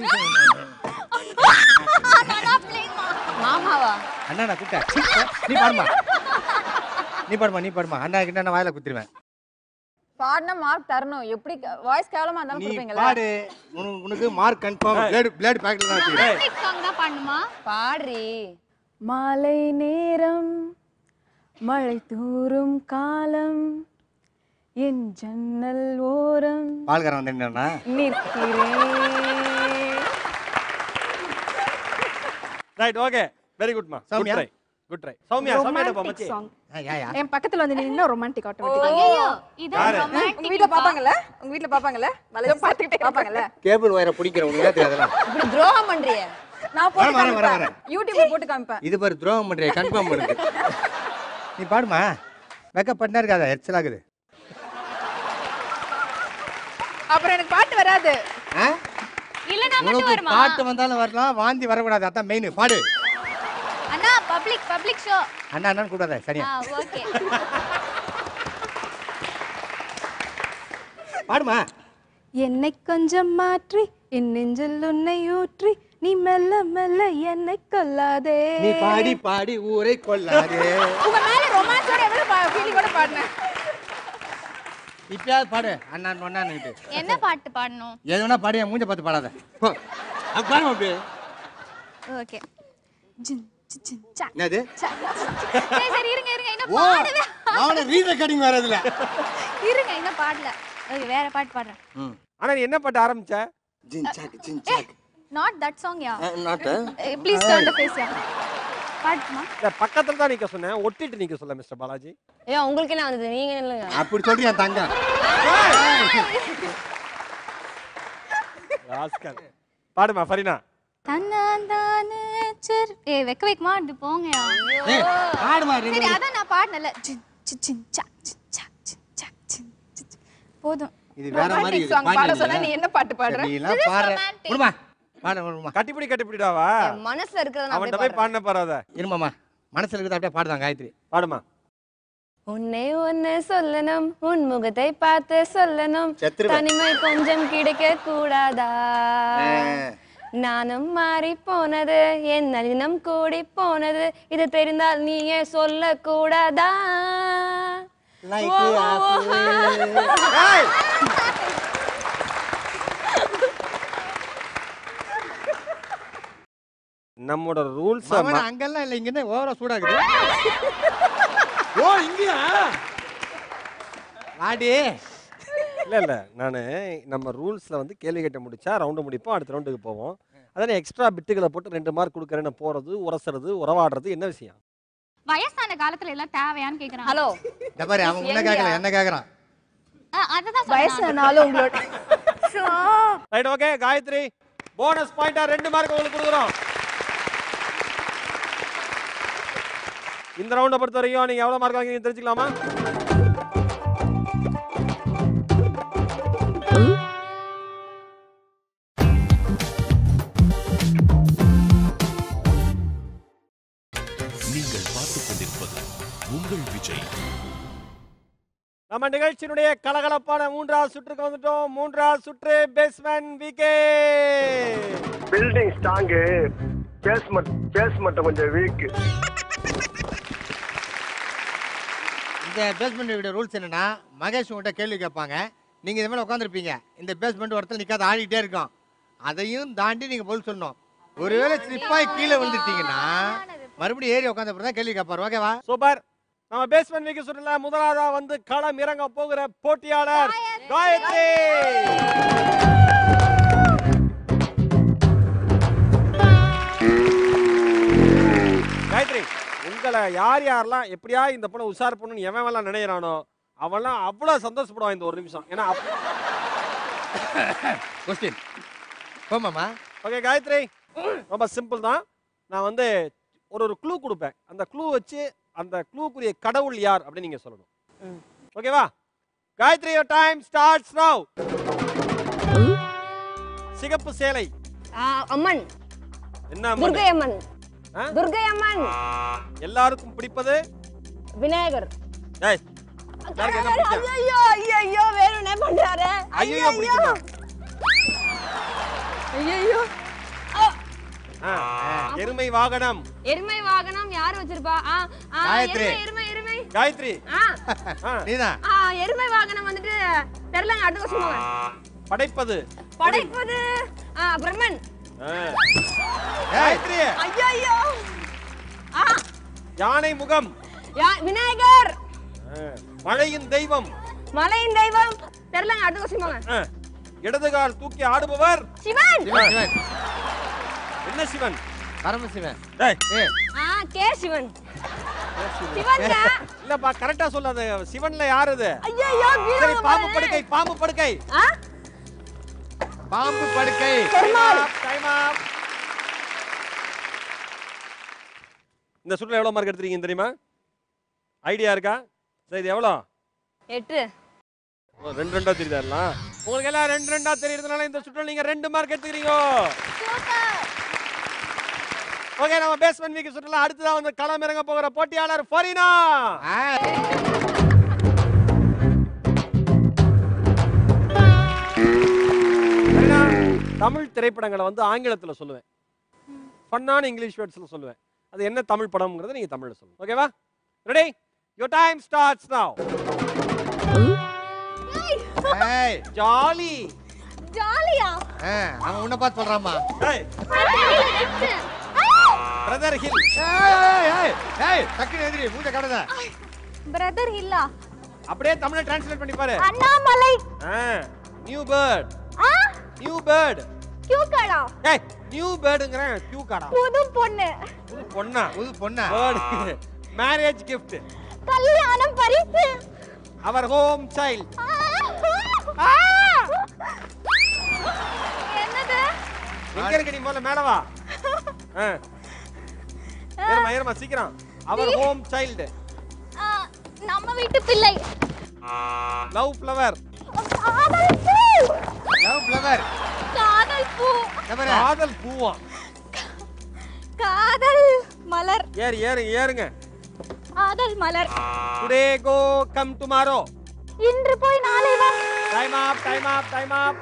மாமாவா அண்ணா நான் கூப்பிட்டேன் சீ, போ. நீ பாடுமா நீ பாடுமா நீ பாடுமா அண்ணா கிட்ட நான் வாயில குத்திடுவேன் பாடினா மார்க் தரணும் எப்படி வாய்ஸ் கேவலமா இருந்தாலும் நீ கொடுப்பீங்களா பாடு உனக்கு- உனக்கு மார்க் கன்ஃபார்ம் பிளேட் பிளேட் பாக்கெட்ல தான் வச்சுக்கிறேன் சாங் தான் பாடணுமா பாடுறி மாலை நேரம் மழை தூறும் காலம் என் ஜன்னல் ஓரம் பால்காரன் வந்து என்னன்னா நிற்கிறேன் ரைட் ஓகே வெரி குட்மா good Soumya? Try good try Soumya Soumya பா மச்சி சாங் யா யா என் பக்கத்துல வந்து நின்னா ரொமான்டிக் ஆட்டோமேட்டிக்கா ஐயோ இது யாரு? உங்க ரொமான்டிக் வீட்ல பாப்பாங்கல்ல உங்க வீட்ல பாப்பாங்கல்ல வளைய பாத்துக்கிட்டே பாப்பாங்கல்ல கேபிள் ஒயரை பிடிக்கிற உனக்கு தெரியாதுல இப்படி துரோகம் பண்றிய நான் போட்டு வரேன், வரேன், வரேன், காமிப்பேன் யூடியூப்ல போட்டு காமிப்பேன் இது பாரு துரோகம் பண்றிய கன்ஃபார்ம் பண்ணுது நீ பாடுமா மேக்கப் பண்ணா இருக்காத எரிச்சல் ஆகுது அப்புறம் எனக்கு பாட்டு வராது ஆ? இல்லனா மட்டும் உனக்கு வருமா பாட்டு வந்தாலும் வரலாம் வாந்தி வரக்கூடாது அதான் மெயின் பாடு அண்ணா பப்ளிக் பப்ளிக் ஷோ அண்ணா அண்ணான்னு கூடாத சரியா ஆ ஓகே பாடுமா என்னை கொஞ்சம் மாற்றி என் நெஞ்சில் உன்னை ஊற்றி நீ மெல்ல மெல்ல என்னை கொல்லாதே நீ பாடி பாடி ஊரை கொள்ளாதே உங்க மேல ரொமான்ஸோட எவ்வளவு ஃபீலிங்கோட பாடினேன் இப்பயாவது பாடு அண்ணான் ஒன்னான்னுட்டு என்ன பாட்டு பாடணும் எது வேணா பாடு என் மூஞ்ச பார்த்து பாடாத போ. அது பாருமா அப்படி ஓகே ஜின் ஜின், ஜின் சா என்னது சா. சரி சரி இருங்க இருங்க இன்னும் ஓ பாடவே அவனை ரீட் ரெக்கார்டிங் வரதுல இருங்க இன்னும் பாடல ஓகே வேற பாட்டு பாடுறேன் ம் ஆனா நீ என்ன பாட்டு ஆரம்பிச்ச ஜின் சாக் ஜின் சாக் not that song yeah not please turn the face yeah பாட்டுமா இல்ல பக்கத்துல தான் நிக்க சொன்னேன் ஒட்டிட்டு நிக்க சொல்ல மிஸ்டர் பாலாஜி ஏன் உங்களுக்கு என்ன வந்தது நீங்க இல்லைங்க அப்படி சொல்றியா தங்கம் ராஸ்கல் பாடுமா ஃபரினா தன்னாந்தானே சரி ஏய் வெக்க வைக்குமா அது போங்கயா ஏய், பாடுமா சரி ரெண்டு அதான் நான் பாடினல ஜின் ஜின் ஜின் சா ஜின் சா ஜின் சா ஜின் ஜின் சா. போதும் இது வேற மாதிரி இது சாங் பாட பாடு சொன்னா நீ என்ன பாட்டு பாடுற நீ எல்லாம் பாடுற romantic. விடுமா பாடு விடுமா கட்டிப்பிடி கட்டிப்பிடிடாவா என் மனசுல இருக்கிறத நான் அவன்கிட்ட அப்படியே போய் பாடின பாராத இருமாமா மனசுல இருக்கிறத அப்படியே பாடுதான் காயத்ரி பாடுமா உன்னை ஒன்னு சொல்லணும் உன் முகத்தை பார்த்து சொல்லணும் செத்துருவேன். தனிமை கொஞ்சம் கிடைக்க கூடாதா ஆ. நானும் மாறி போனது என் நளினம் கூடி போனது இது தெரிந்தால் நீயே சொல்ல கூடாதா Like ஓ, ஓ, ஓ. apple. ஏய்! நம்மோட ரூல்ஸ் மாமனா, அங்கெல்லாம் இல்ல இங்க என்ன ஓவரா சூடாகுது ஓ இங்கயா ஆடி இல்ல இல்ல நானு நம்ம ரூல்ஸ்ல வந்து கேள்வி கேட்ட முடிச்சா ரவுண்டு முடிப்போம் அடுத்த ரவுண்டுக்கு போவோம் அதானே எக்ஸ்ட்ரா பிட்டுகளை போட்டு ரெண்டு மார்க் கொடுக்குறேன்னு போறது உரசுறது உறவாடுறது என்ன விஷயம் வயசான காலத்துல எல்லாம் தேவையான்னு கேக்குறாங்க ஹலோ இந்த பாரு அவன் உன்ன கேட்கல என்ன கேக்குறான் ஆ, அதுதான் வயசானாலும் உங்களோட ரைட் ஓகே காயத்ரி போனஸ் பாயிண்டா ரெண்டு மார்க் உங்களுக்கு கொடுக்குறோம் இந்த ரவுண்டை பொறுத்த வரைக்கும் நீங்க எவ்வளவு மார்க் வாங்கி தெரிஞ்சுக்கலாமா நீங்கள் பார்த்துக் கொண்டிருப்பது உங்கள் விஜய் நம்ம நிகழ்ச்சியினுடைய கலகலப்பான மூன்றாவது சுற்றுக்கு வந்துட்டோம் மூன்றாவது சுற்று பேஸ்மேன் விகே பில்டிங் ஸ்ட்ராங்கு பேஸ்மெண்ட் பேஸ்மெண்ட் கொஞ்சம் வீக் இந்த பேஸ்மெண்ட் வீடியோ ரூல்ஸ் என்னன்னா மகேஷ் உங்கள்கிட்ட கேள்வி கேட்பாங்க நீங்க இது மேல உட்காந்துருப்பீங்க இந்த பேஸ்மெண்ட் ஒருத்தர் நிக்காத ஆடிட்டே இருக்கும் அதையும் தாண்டி நீங்க பதில் சொல்லணும் ஒருவேளை ஸ்லிப்பாய் கீழே விழுந்துட்டீங்கன்னா மறுபடியும் ஏறி உட்காந்த அப்புறம் தான் கேள்வி கேட்பாரு ஓகேவா சூப்பர் நம்ம பேஸ்மேன் விகே சுற்றுல முதலாவதா வந்து களம் இறங்க போகிற போட்டியாளர் காயத்ரி காயத்ரி உங்களை யார் யாரெல்லாம் எப்படியா இந்த பொண்ணை உஷார் பண்ணணும்னு எவன் எல்லாம் நினைக்கிறானோ அவன்லாம் அவ்வளவு சந்தோஷப்படுவான் இந்த ஒரு நிமிஷம் ஏன்னா கொஸ்டின் போமாமா ஓகே காயத்ரி ரொம்ப சிம்பிள் தான் நான் வந்து ஒரு ஒரு க்ளூ கொடுப்பேன் அந்த க்ளூ வச்சு அந்த க்ளூக்குரிய கடவுள் யார் அப்படின்னு நீங்க சொல்லணும் ஓகேவா Gayathri your time starts now சிகப்பு சேலை ஆ, அம்மன் என்ன அம்மன்? துர்கை அம்மன் ஆ? துர்கை அம்மன் எல்லாருக்கும் பிடிப்பது விநாயகர் ஏய் யாருக்கு என்ன பிடிக்கும்? ஐயோ ஐயோ வேணும்னே பண்றாரு ஐயோ பிடிக்குமா ஐயோ ஆ, எருமை வாகனம் எருமை வாகனம் யார் வச்சிருப்பா ஆ, ஆ, காயத்ரி. எருமை எருமை எருமை காயத்ரி ஆ, ஆ, நீதான் ஆ, எருமை வாகனம் வந்துட்டு தெரியலங்க அடுத்த கொஸ்டின் படைப்பது படைப்பது ஆ, பிரம்மன் ஆ. காயத்ரி ஐயோ ஆ யானை முகம் யா- விநாயகர் ஆ, மழையின் தெய்வம் மலையின் தெய்வம் தெரியலங்க அடுத்த கொஸ்டின் ஆ, இடது கால் தூக்கி ஆடுபவர் சிவன் சிவன் சிவன் என்ன சிவன் பரமசிவன் டேய், ஏ ஆ கே சிவன் சிவன்ங்க இல்லப்பா கரெக்டா சொல்லாத சிவன்ல யார் அது ஐயோ சரி பாம்பு படுக்கை பாம்பு படுக்கை ஆ பாம்பு படுக்கை பெருமாள் டைம் ஆப் இந்த சுற்றுல எவ்வளோ மார்க் எடுத்துருக்கீங்க தெரியுமா ஐடியா இருக்கா சரி இது எவ்வளோ எட்டு ஓ, ரெண்டு ரெண்டா தெரியுதாலாம் உங்களுக்கு எல்லாம் ரெண்டு ரெண்டா தெரியறதுனால இந்த சுற்றுல நீங்க ரெண்டு மார்க் எடுத்துக்கிறீங்க ஓகே நம்ம பேஸ்மெண்ட் வீக் சுற்றுலா அடுத்ததா வந்து களம் இறங்க போகிற போட்டியாளர் ஃபரீனா ஃபரீனா, தமிழ் திரைப்படங்களை வந்து ஆங்கிலத்துல சொல்லுவேன் ஃபன்னான இங்கிலீஷ் வேர்ட்ஸ்ல சொல்லுவேன் அது என்ன தமிழ் படம்ங்கிறத நீங்க தமிழ்ல சொல்லுங்க ஓகேவா ரெடி யோர் டைம் ஸ்டார்ட்ஸ் நவ ஏய் ஜாலி ஜாலியா ஆ, அவன் உன்னை பார்த்து சொல்றாமா ஏய் பிரதர் ஹில் ஏய் ஏய் ஏய் டக்குனு எதிரி மூஞ்ச கடத பிரதர் ஹில்லா அப்படியே தமிழ்ல டிரான்ஸ்லேட் பண்ணி பாரு அண்ணாமலை நியூ பேர்ட் ஆ நியூ பேர்ட் கியூ கடா ஏய் நியூ பேர்டுங்கறேன் கியூ காடா புது பொண்ணு புது பொண்ணா புது பொண்ணா பேர்டு மேரேஜ் gift கல்யாணம் பரிசு அவர் ஹோம் சைல்ட் ஆ! என்னது எங்க இருக்க நீ முதல்ல மேல வா ஆ. ஏறுமா ஏறுமா சீக்கிரம் அவர் ஹோம் சைல்டு ஆ, நம்ம வீட்டு பிள்ளை லவ் ஃப்ளவர் காதல் பூ லவ் ஃப்ளவர் காதல் பூ நம்பர் காதல் பூவா காதல் மலர் ஏறு ஏறு ஏறுங்க காதல் மலர் டுடே கோ கம் டுமாரோ இன்று போய் நாளை வா time up time up time up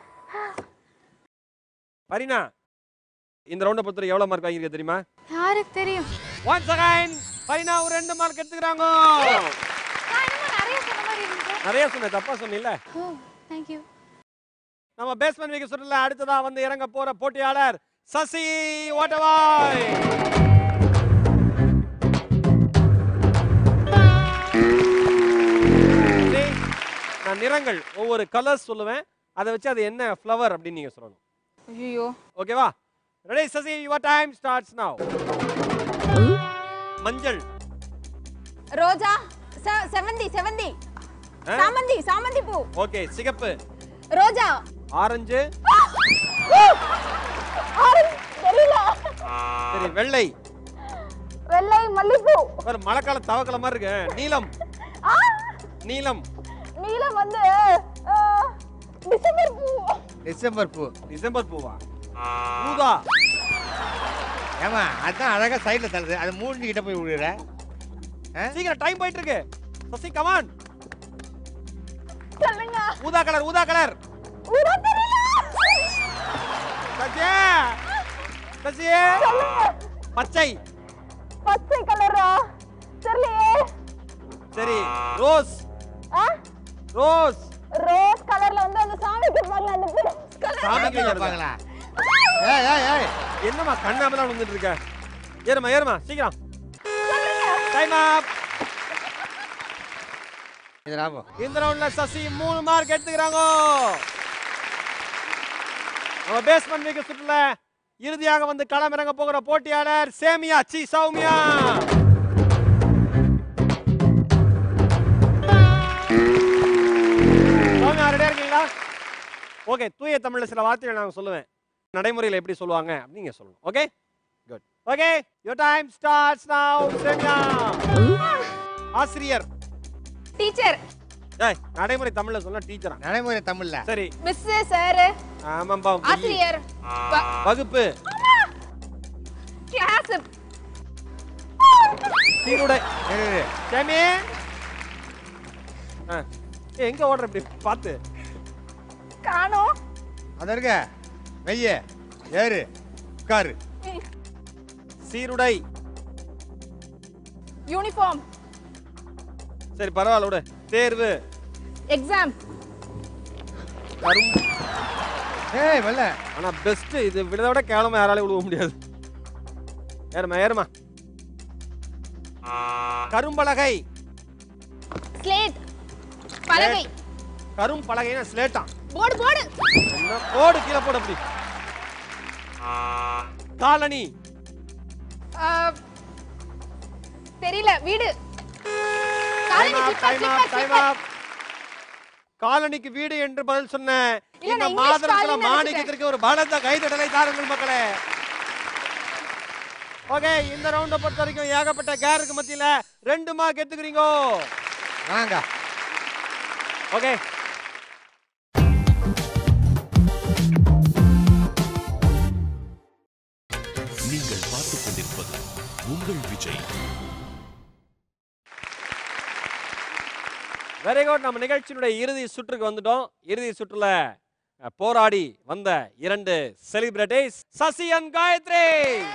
Farina இந்த ரவுண்ட பொறுத்தவரை எவ்வளவு மார்க் வாங்கியிருக்க தெரியுமா யாருக்கு தெரியும் ஒன்ஸ் அகைன் பரினா ஒரு ரெண்டு மார்க் எடுத்துக்கிறாங்க நான் என்னமோ நிறைய சொன்ன மாதிரி இருந்துச்சு நிறைய சொன்னேன் தப்பா சொன்னில்ல ஓ தேங்க்யூ நம்ம பேஸ்மெண்ட் வீக்க சுற்றுல அடுத்ததா வந்து இறங்க போற போட்டியாளர் சசி ஓட்டவாய் சரி, நான் நிறங்கள் ஒவ்வொரு கலர்ஸ் சொல்லுவேன் அதை வச்சு அது என்ன ஃப்ளவர் அப்படின்னு நீங்க சொல்லணும் ஐயோ ஓகேவா ready Sasi your time starts now மஞ்சள் ரோஜா செ- செவந்தி செவந்தி ஆ? சாமந்தி சாமந்தி பூ ஓகே சிகப்பு ரோஜா ஆரஞ்சு ஆரஞ்சு தெரியல சரி வெள்ளை வெள்ளை மல்லிப்பூ ஒரு மழைக்கால தவக்கல மாதிரி இருக்கு நீலம் ஆ, நீலம் நீலம் வந்து ஆ, டிசம்பர் பூ டிசம்பர் பூ டிசம்பர் பூவா ஊதா ஏமா அதான் அழகா சைடுல தள்ளுது அது மூணு கிட்ட போய் விழுற சீக்கிரம் டைம் போயிட்டு இருக்கு சசி கமான் சொல்லுங்க ஊதா கலர் ஊதா கலர் ஊரா தெரியல சசி சசி பச்சை பச்சை கலரா தெரியலையே சரி ரோஸ் ஆ ரோஸ் ரோஸ் கலர்ல வந்து அந்த சாமி கேட்பாங்க அந்த கலர் சாமிக்கு வைக்கிறது. கேட்பாங்களா ஏய் ஏய் ஏய் என்னம்மா கண்ணாமலாம் வந்துட்டு இருக்க ஏறுமா ஏறுமா சீக்கிரம் டைம் அப் இது லாபம் இந்த ரவுண்ட்ல சசி மூணு மார்க் எடுத்துக்கிறாங்க நம்ம பேஸ்மெண்ட் வீக்க சுற்றுல இறுதியாக வந்து களம் இறங்க போகிற போட்டியாளர் சேமியா சி சௌமியா சௌமியா ரெடியா இருக்கீங்களா ஓகே தூய தமிழ்ல சில வார்த்தைகள் நான் சொல்லுவேன் நடைமுறையில் எப்படி சொல்லுவாங்க அப்படின்னு நீங்க சொல்லணும் okay good okay your time starts now சேமியா ஆசிரியர் டீச்சர் ஏய் நடைமுறை தமிழ்ல சொல்ல டீச்சரா நடைமுறை தமிழ்ல சரி மிஸ் சார் ஆமாம்பா பொய். ஆசிரியர் வகுப்பு கிளாஸ் சீருடை இரு, இரு. சாமி ஆ. ஏய், எங்க ஓடுற இப்படி பார்த்து காணோம் அது இருக்க வெய்ய ஏறு உட்காரு சீருடை யூனிஃபார்ம் சரி பரவாயில்ல விடு தேர்வு எக்ஸாம் கரும் ஏய் வெள்ள ஆனா பெஸ்ட் இது விட விட கேவலமா யாராலையும் விழுவ முடியாது ஏறுமா ஏறுமா கரும்பலகை ஸ்லேட் பலகை கரும் பலகைனா ஸ்லேட்டா போர்டு போர்டு என்ன போடு கீழே போடு அப்படி காலனி தெரியல வீடு Time காலனி up, slipper, time up, slipper, time slipper. up. காலனிக்கு வீடு என்று பதில் சொன்ன இல்ல, இந்த நான் இங்கிலீஷ் மாதத்துல காலனி மாணிக்கத்திற்கு ஒரு பலத்த கைதட்டலை தாருங்கள் மக்களே ஓகே இந்த ரவுண்டை பொறுத்த வரைக்கும் ஏகப்பட்ட கேருக்கு மத்தியில ரெண்டு மார்க் எடுத்துக்கிறீங்க வாங்க ஓகே நீங்கள் பார்த்துக் கொண்டிருப்பது உங்கள் விஜய் வெரி குட் நம்ம நிகழ்ச்சியினுடைய இறுதி சுற்றுக்கு வந்துட்டோம் இறுதி சுற்றுல அஹ், போராடி வந்த இரண்டு celebrities Sasi and Gayathri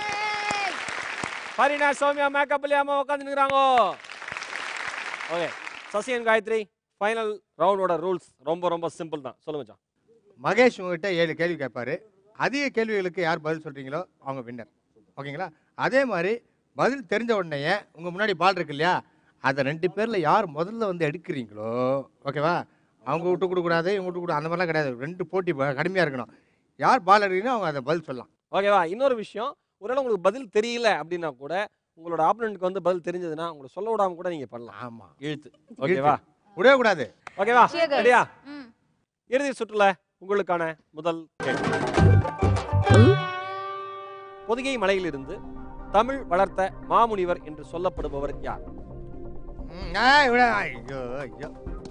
Farina Soumya makeup இல்லாம உட்காந்து நிற்கிறாங்க okay Sasi and Gayathri final ரவுண்டோட ரூல்ஸ் ரொம்ப ரொம்ப சிம்பிள் தான் சொல்லுங்க மச்சான் மகேஷ் உங்ககிட்ட ஏழு கேள்வி கேட்பாரு அதிக கேள்விகளுக்கு யார் பதில் சொல்றீங்களோ அவங்க வின்னர் ஓகேங்களா அதே மாதிரி பதில் தெரிஞ்ச உடனே உங்க முன்னாடி பால் இருக்கு இல்லையா அதை ரெண்டு பேர்ல யார் முதல்ல வந்து எடுக்கிறீங்களோ ஓகேவா அவங்க விட்டு கொடுக்கூடாது இவங்க விட்டு கொடு அந்த மாதிரிலாம் கிடையாது ரெண்டு போட்டி ப- கடுமையா இருக்கணும் யார் பால் எடுக்கிறீங்களோ அவங்க அதை பதில் சொல்லலாம் ஓகேவா இன்னொரு விஷயம் ஒருவேளை உங்களுக்கு பதில் தெரியல அப்படின்னா கூட உங்களோட ஆப்பனண்ட்க்கு வந்து பதில் தெரிஞ்சதுன்னா உங்களை சொல்ல விடாம கூட நீங்க பண்ணலாம் ஆமா இழுத்து ஓகேவா விடவே கூடாது ஓகேவா Cheers. ரெடியா ம். இறுதி சுற்றுல உங்களுக்கான முதல் கேள்வி பொதிகை மலையிலிருந்து தமிழ் வளர்த்த மாமுனிவர் என்று சொல்லப்படுபவர் யார் ம், ஆய், விட ஐயோ ஐயோ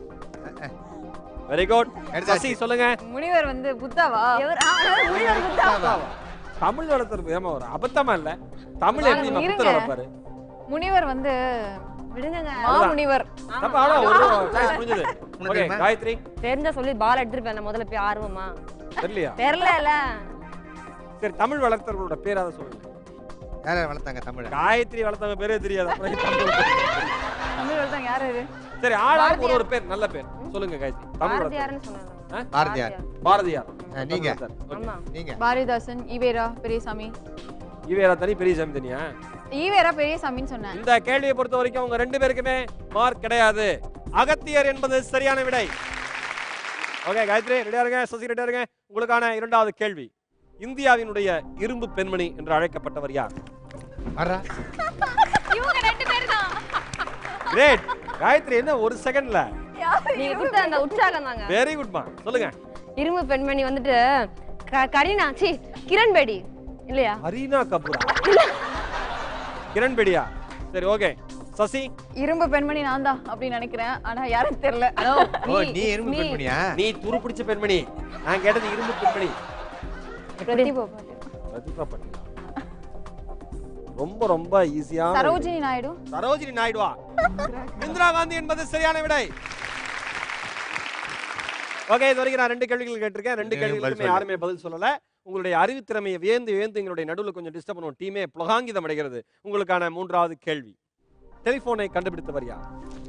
வெரி குட் எடுத்தாச்சு. சசி சொல்லுங்க முனிவர் வந்து புத்தாவா எவர் ஆ, முனிவர் புத்தா. தமிழ் வளர்த்துறது ஏமா ஒரு அபத்தமா இல்ல தமிழ் எப்படி இருங்க. புத்தர் வளர்ப்பாரு முனிவர் வந்து விடுங்கங்க மாமுனிவர் தப்பா ஆனா ஒரு choice முடிஞ்சது உனக்கு ஓகே தெரியுமா? காயத்ரி தெரிஞ்சா சொல்லி பால் எடுத்துட்டு போய் முதல்ல போய் ஆர்வமா தெரியலையா தெரியல சரி தமிழ் வளர்த்தவர்களோட பேர் அதை சொல்லுங்க யார் யார் வளர்த்தாங்க தமிழை காயத்ரி வளர்த்தவங்க பேரே தெரியாது அப்புறம் எப்படி தமிழ் வளர்த்தவங்க? தமிழ் ஒருத்தன் யார் இது சரி ஆளாளுக்கு ஒரு ஒரு பேர் நல்ல பேர் சொல்லுங்க காயத்ரி தமிழ் வளர்த்தவங்க பாரதியார்னு சொன்னாங்க பாரதியார் பாரதியார் ஆ, நீங்க சார் ஆமா நீங்க பாரதிதாசன் ஈவேரா பெரியசாமி ஈவேரா தனி பெரியசாமி தனியா ஈவேரா பெரியசாமின்னு சொன்னேன் இந்த கேள்வியை பொறுத்த வரைக்கும் உங்க ரெண்டு பேருக்குமே மார்க் கிடையாது அகத்தியர் என்பது சரியான விடை ஓகே காயத்ரி ரெடியா இருங்க சசி ரெடியா இருங்க உங்களுக்கான இரண்டாவது கேள்வி இந்தியாவினுடைய இரும்பு பெண்மணி என்று அழைக்கப்பட்டவர் யார் வர்றா இவங்க ரெண்டு பேர் தான் கிரேட் காயத்ரி என்ன ஒரு செகண்ட்ல நீங்க கொடுத்த அந்த உற்சாகம் தாங்க வெரி குட்மா சொல்லுங்க இரும்பு பெண்மணி வந்துட்டு க- கரீனா சி கிரண் பேடி இல்லையா ஹரீனா கபூரா கிரண் பேடியா சரி ஓகே சசி இரும்பு பெண்மணி நான் தான் அப்படின்னு நினைக்கிறேன் ஆனா யாரும் தெரியல ஹலோ ஓ நீ இரும்பு பெண்மணியா நீ துரு பிடிச்ச பெண்மணி நான் கேட்டது இரும்பு பெண்மணி பிரதிபா பாட்டு. பிரதிபா பட்டேலா ரொம்ப ரொம்ப ஈஸியான சரோஜினி நாயுடு சரோஜினி நாயுடுவா இந்திரா காந்தி என்பது சரியான விடை ஓகே இது வரைக்கும் நான் ரெண்டு கேள்விகள் கேட்டிருக்கேன் ரெண்டு எனக்கு பதில் கேள்விகளுமே சொல்லு. யாருமே பதில் சொல்லல உங்களுடைய அறிவுத்திறமையை வியந்து வியந்து எங்களுடைய நடுவில் கொஞ்சம் டிஸ்டர்ப் பண்ணுவோம் டீமே புலகாங்கிதம் அடைகிறது உங்களுக்கான மூன்றாவது கேள்வி டெலிபோனை கண்டுபிடித்தவர் யார்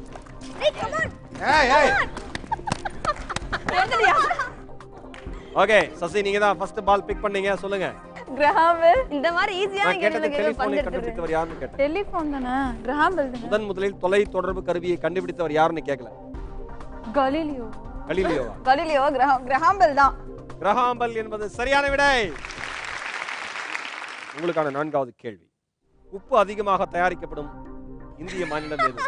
ஏய் ஏய் ஓகே சசி நீங்க தான் ஃபர்ஸ்ட் பால் பிக் பண்ணீங்க சொல்லுங்க கிரஹாம்பெல் இந்த மாதிரி ஈஸியான நான் கேட்டது கேள்வி டெலிபோனை பந்து கண்டுபிடித்தவர் யாருன்னு கேட்டேன் டெலிஃபோன் தானே கிரஹாம்பெல் தானே முதன் முதலில் தொலை தொடர்பு கருவியை கண்டுபிடித்தவர் யாருன்னு கேட்கல கலீலியோ கலீலியோவா கலீலியோ கிரஹாம் கிரஹாம்பெல் தான் கிரகாம்பல் என்பது சரியான விடை உங்களுக்கான நான்காவது கேள்வி உப்பு அதிகமாக தயாரிக்கப்படும் இந்திய மாநிலம் எது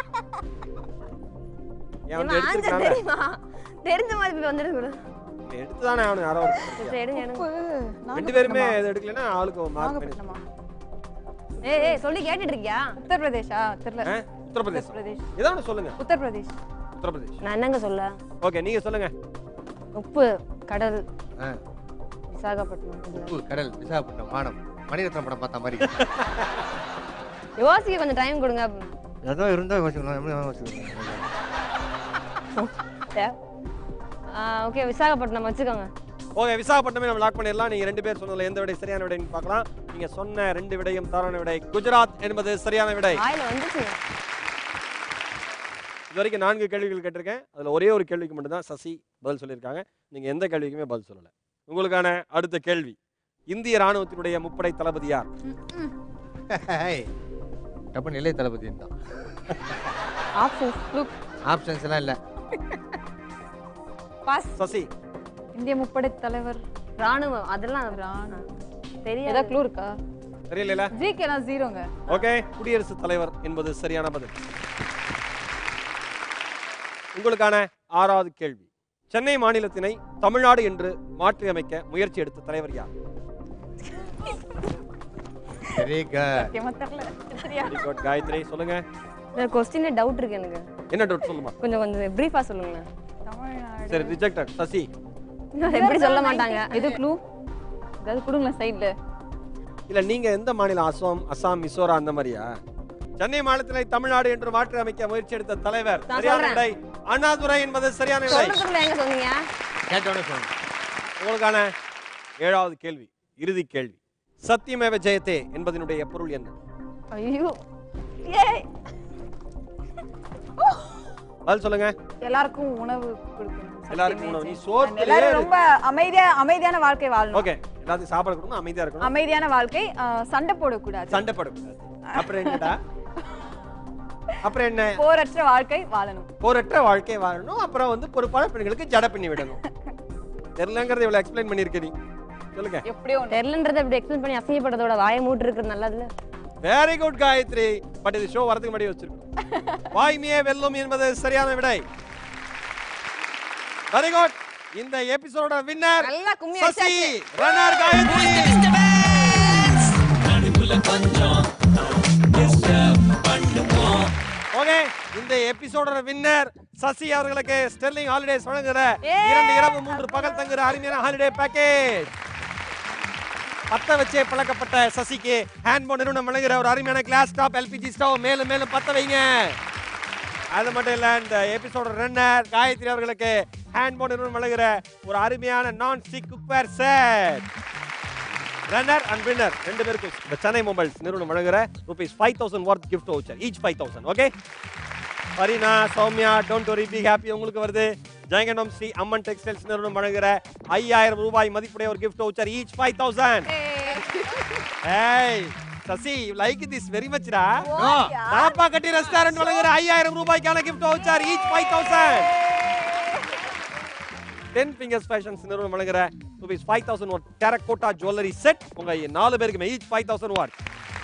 ஏன் வந்து ஆன்சர் எடுத்திருக்காங்க தெரியுமா தெரிஞ்ச மாதிரி போய் வந்துருக்கு எடுத்துதானே அவனு யாரோ ஒருத்தர். சரி எடுங்க எடுங்க ரெண்டு பேருமே இது எடுக்கலன்னா ஆளுக்கு ஒரு மார்க் பண்ணி நாகப்பட்டினமா ஏய் ஏய் சொல்லி கேட்டுட்டு இருக்கியா உத்தரப்பிரதேஷா தெரியல ஆ? உத்தரப்பிரதேஷ் உத்தரப்பிரதேஷ் ஏதோ ஒன்று சொல்லுங்க உத்தரப்பிரதேஷ் உத்தரப்பிரதேஷ் நான் என்னங்க சொல்ல ஓகே நீங்க சொல்லுங்க உப்பு கடல் ஆ. விசாகப்பட்டினம் இதுல. உப்பு கடல் விசாகப்பட்டினம் வானம் மணிரத்னம் படம் பார்த்த மாதிரி யோசிக்க கொஞ்சம் டைம் கொடுங்க ஏதோ இருந்தா யோசிக்கணும் எப்படி யோசிக்கணும் ஓகே விசாகப்பட்டினம் வச்சுக்கோங்க ஓகே விசாகப்பட்டினமே நம்ம லாக் பண்ணிடலாம் நீங்க ரெண்டு பேர் சொன்னதுல எந்த விடை சரியான விடைன்னு பார்க்கலாம் நீங்க சொன்ன ரெண்டு விடையும் தவறான விடை குஜராத் என்பது சரியான விடை வாயில வந்துச்சு இது வரைக்கும் நான்கு கேள்விகள் கேட்டிருக்கேன் அதில் ஒரே ஒரு கேள்விக்கு மட்டும்தான் சசி பதில் சொல்லியிருக்காங்க நீங்கள் எந்த கேள்விக்குமே பதில் சொல்லலை உங்களுக்கான அடுத்த கேள்வி இந்திய ராணுவத்தினுடைய முப்படை தளபதி யார் டப்பு நிலைய தளபதி தான் ஆப்ஷன்ஸ் லுக் ஆப்ஷன்ஸ் எல்லாம் இல்ல பாஸ் சசி இந்திய முப்படை தலைவர் ராணுவம் அதெல்லாம் ராணுவம் தெரியாது ஏதாவது க்ளூ இருக்கா தெரியல ஜிகே நான் ஜீரோங்க ஓகே குடியரசுத் தலைவர் என்பது சரியான பதில் உங்களுக்கான ஆறாவது கேள்வி சென்னை மாநிலத்தினை தமிழ்நாடு என்று மாற்றி அமைக்க முயற்சி எடுத்த தலைவர் யார் வெரி குட் சத்தியமா தெரியல சரியா வெரி குட் காயத்ரி சொல்லுங்க கொஸ்டின்ல டவுட் இருக்கு எனக்கு என்ன டவுட் சொல்லுமா கொஞ்சம் கொஞ்சம் பிரீஃபா சொல்லுங்களேன் தமிழ்நாடு சரி ரிஜெக்டட் சசி எப்படி சொல்ல மாட்டாங்க எது க்ளூ ஏதாவது கொடுங்களேன் சைடுல இல்ல நீங்க எந்த மாநிலம் அசாம் அசாம் மிசோரா அந்த மாதிரியா சென்னை மாநிலத்தினை தமிழ்நாடு என்று மாற்றி அமைக்க முயற்சி எடுத்த தலைவர் நான் சரியான சொல்றேன். விடை அண்ணாதுரை என்பது சரியான விடை சொல்றதுக்குள்ள எங்க சொன்னீங்க கேட்டோட சொல்லுங்க உங்களுக்கான ஏழாவது கேள்வி இறுதி கேள்வி சத்தியமேவ ஜெயத்தே என்பதனுடைய பொருள் என்ன ஐயோ ஏய் பதில் சொல்லுங்க எல்லாருக்கும் உணவு கொடுக்கணும் எல்லாருக்கும் உணவு. நீ சத்தியமே சோத்திலே எல்லாரும் இரு. ரொம்ப அமைதியா அமைதியான வாழ்க்கை வாழணும் ஓகே எல்லாத்தையும் சாப்பாடு கொடுக்கணும் அமைதியா இருக்கணும் அமைதியான வாழ்க்கை ஆ, சண்டை போடக்கூடாது சண்டை போடக்கூடாது அப்புறம் என்னடா அப்புறம் என்ன போரற்ற வாழ்க்கை வாழணும் போரற்ற வாழ்க்கை வாழணும் அப்புறம் வந்து பொறுப்பான பெண்களுக்கு ஜட பண்ணி விடணும் தெரியலங்கிறத இவ்வளவு எக்ஸ்பிளைன் பண்ணிருக்க நீ சொல்லுங்க எப்படியோ ஒண்ணு. தெரியலன்றதை இப்படி எக்ஸ்பிளைன் பண்ணி அசிங்கப்படுறதோட வாயை மூட்டு இருக்கிறது நல்லதுல வெரி குட் காயத்ரி பட் இது ஷோ வரதுக்கு முன்னாடி வச்சிருக்கோம் வாய்மையே வெல்லும் என்பது சரியான விடை வெரி குட் இந்த எபிசோட வின்னர் நல்லா கும்மி சசி அடிச்சாச்சு. ரன்னர் காயத்ரி ஓகே இந்த எபிசோட வின்னர் சசி அவர்களுக்கு ஸ்டெர்லிங் ஹாலிடேஸ் வழங்குற இரண்டு இரவு மூன்று பகல் தங்குற அருமையான ஹாலிடே பேக்கேஜ் பத்த வச்சே பழக்கப்பட்ட சசிக்கு ஹேண்ட்போன் நிறுவனம் வழங்குற ஒரு அருமையான கிளாஸ் டாப் எல்பிஜி ஸ்டவ் மேலும் மேலும் பத்த வைங்க அது மட்டும் இல்ல இந்த எபிசோட ரன்னர் காயத்ரி அவர்களுக்கு ஹேண்ட்போன் நிறுவனம் வழங்குற ஒரு அருமையான non stick cookware set runner and winner ரெண்டு பேருக்கும் இந்த சென்னை மொபைல்ஸ் நிறுவனம் வழங்குற rupees five thousand worth gift voucher each five thousand okay Farina Soumya don't worry be happy உங்களுக்கு வருது ஜெயங்கனம் ஸ்ரீ அம்மன் டெக்ஸ்டைல்ஸ் நிறுவனம் வழங்குற ஐயாயிரம் ரூபாய் மதிப்புடைய ஒரு gift voucher each five thousand ஏய் Sasi like this very much டா தாப்பா கட்டி ரெஸ்டாரண்ட் வழங்குற ஐயாயிரம் ரூபாய்க்கான gift voucher each five thousand ten fingers fashions நிறுவனம் வழங்குற rupees five thousand one terracotta jewellery set உங்க நாலு பேருக்குமே each five thousand what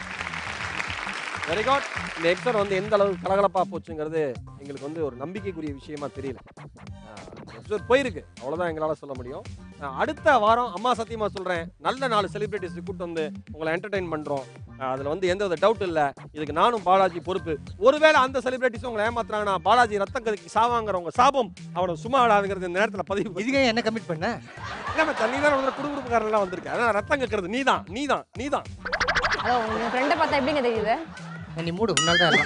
very good இந்த எபிசோட் வந்து எந்த அளவுக்கு கலகலப்பா போச்சுங்கிறது எங்களுக்கு வந்து ஒரு நம்பிக்கைக்குரிய விஷயமா தெரியல எபிசோட் போயிருக்கு அவ்வளவுதான் எங்களால சொல்ல முடியும் ஆஹ் அடுத்த வாரம் அம்மா சத்தியமா சொல்றேன் நல்ல நாலு செலிபிரிட்டிஸ் கூட்டு வந்து உங்களை என்டர்டைன் பண்றோம் ஆஹ் அதுல வந்து எந்த வித டவுட் இல்ல இதுக்கு நானும் பாலாஜி பொறுப்பு ஒருவேளை அந்த செலிபிரிட்டிஸ் உங்களை ஏமாத்துறாங்கன்னா பாலாஜி ரத்தம் கதைக்கு சாவாங்கிறவங்க சாபம் அவனை சும்மா ஆடாதுங்கிறது இந்த நேரத்துல பதிவு இதுக்கு என்ன கமிட் பண்ண நம்ம தண்ணி தான் வந்து குடுகுடுப்புக்காரெல்லாம் வந்திருக்கு அதான் ரத்தம் கக்கிறது நீதான் நீதான் நீதான் அதோ உங்க ஃப்ரெண்டை பார்த்தா எப்படிங்க தெரியுது நீ மூடு முன்னாள் தான்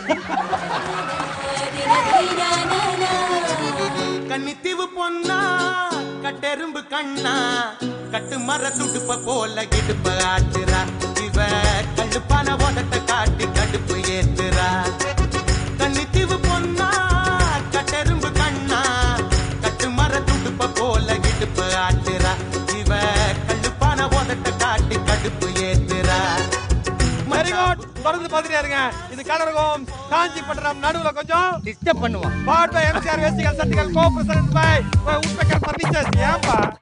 கன்னித்தீவு பொன்னா கட்டெரும்பு கண்ணா கட்டு மர துடுப்ப போல இடுப்ப ஆட்டுறா இவ கழுப்பான உதட்ட காட்டி கடுப்பு ஏத்துறா கன்னித்தீவு பொன்னா கட்டெரும்பு கண்ணா கட்டு மர துடுப்ப போல இடுப்ப ஆட்டுறா இவ கழுப்பான உதட்ட காட்டி கடுப்பு ஏத்துறா வெரி குட் தொடர்ந்து பாத்துட்டே இருங்க இது கலரகம் காஞ்சி பட்டணம் நடுவுல கொஞ்சம் டிஸ்டர்ப் பண்ணுவான் பாட் பை எம்சிஆர் வேஸ்டிகல் சர்டிகல் co presented by Woodpecker furnitures ஏன்பா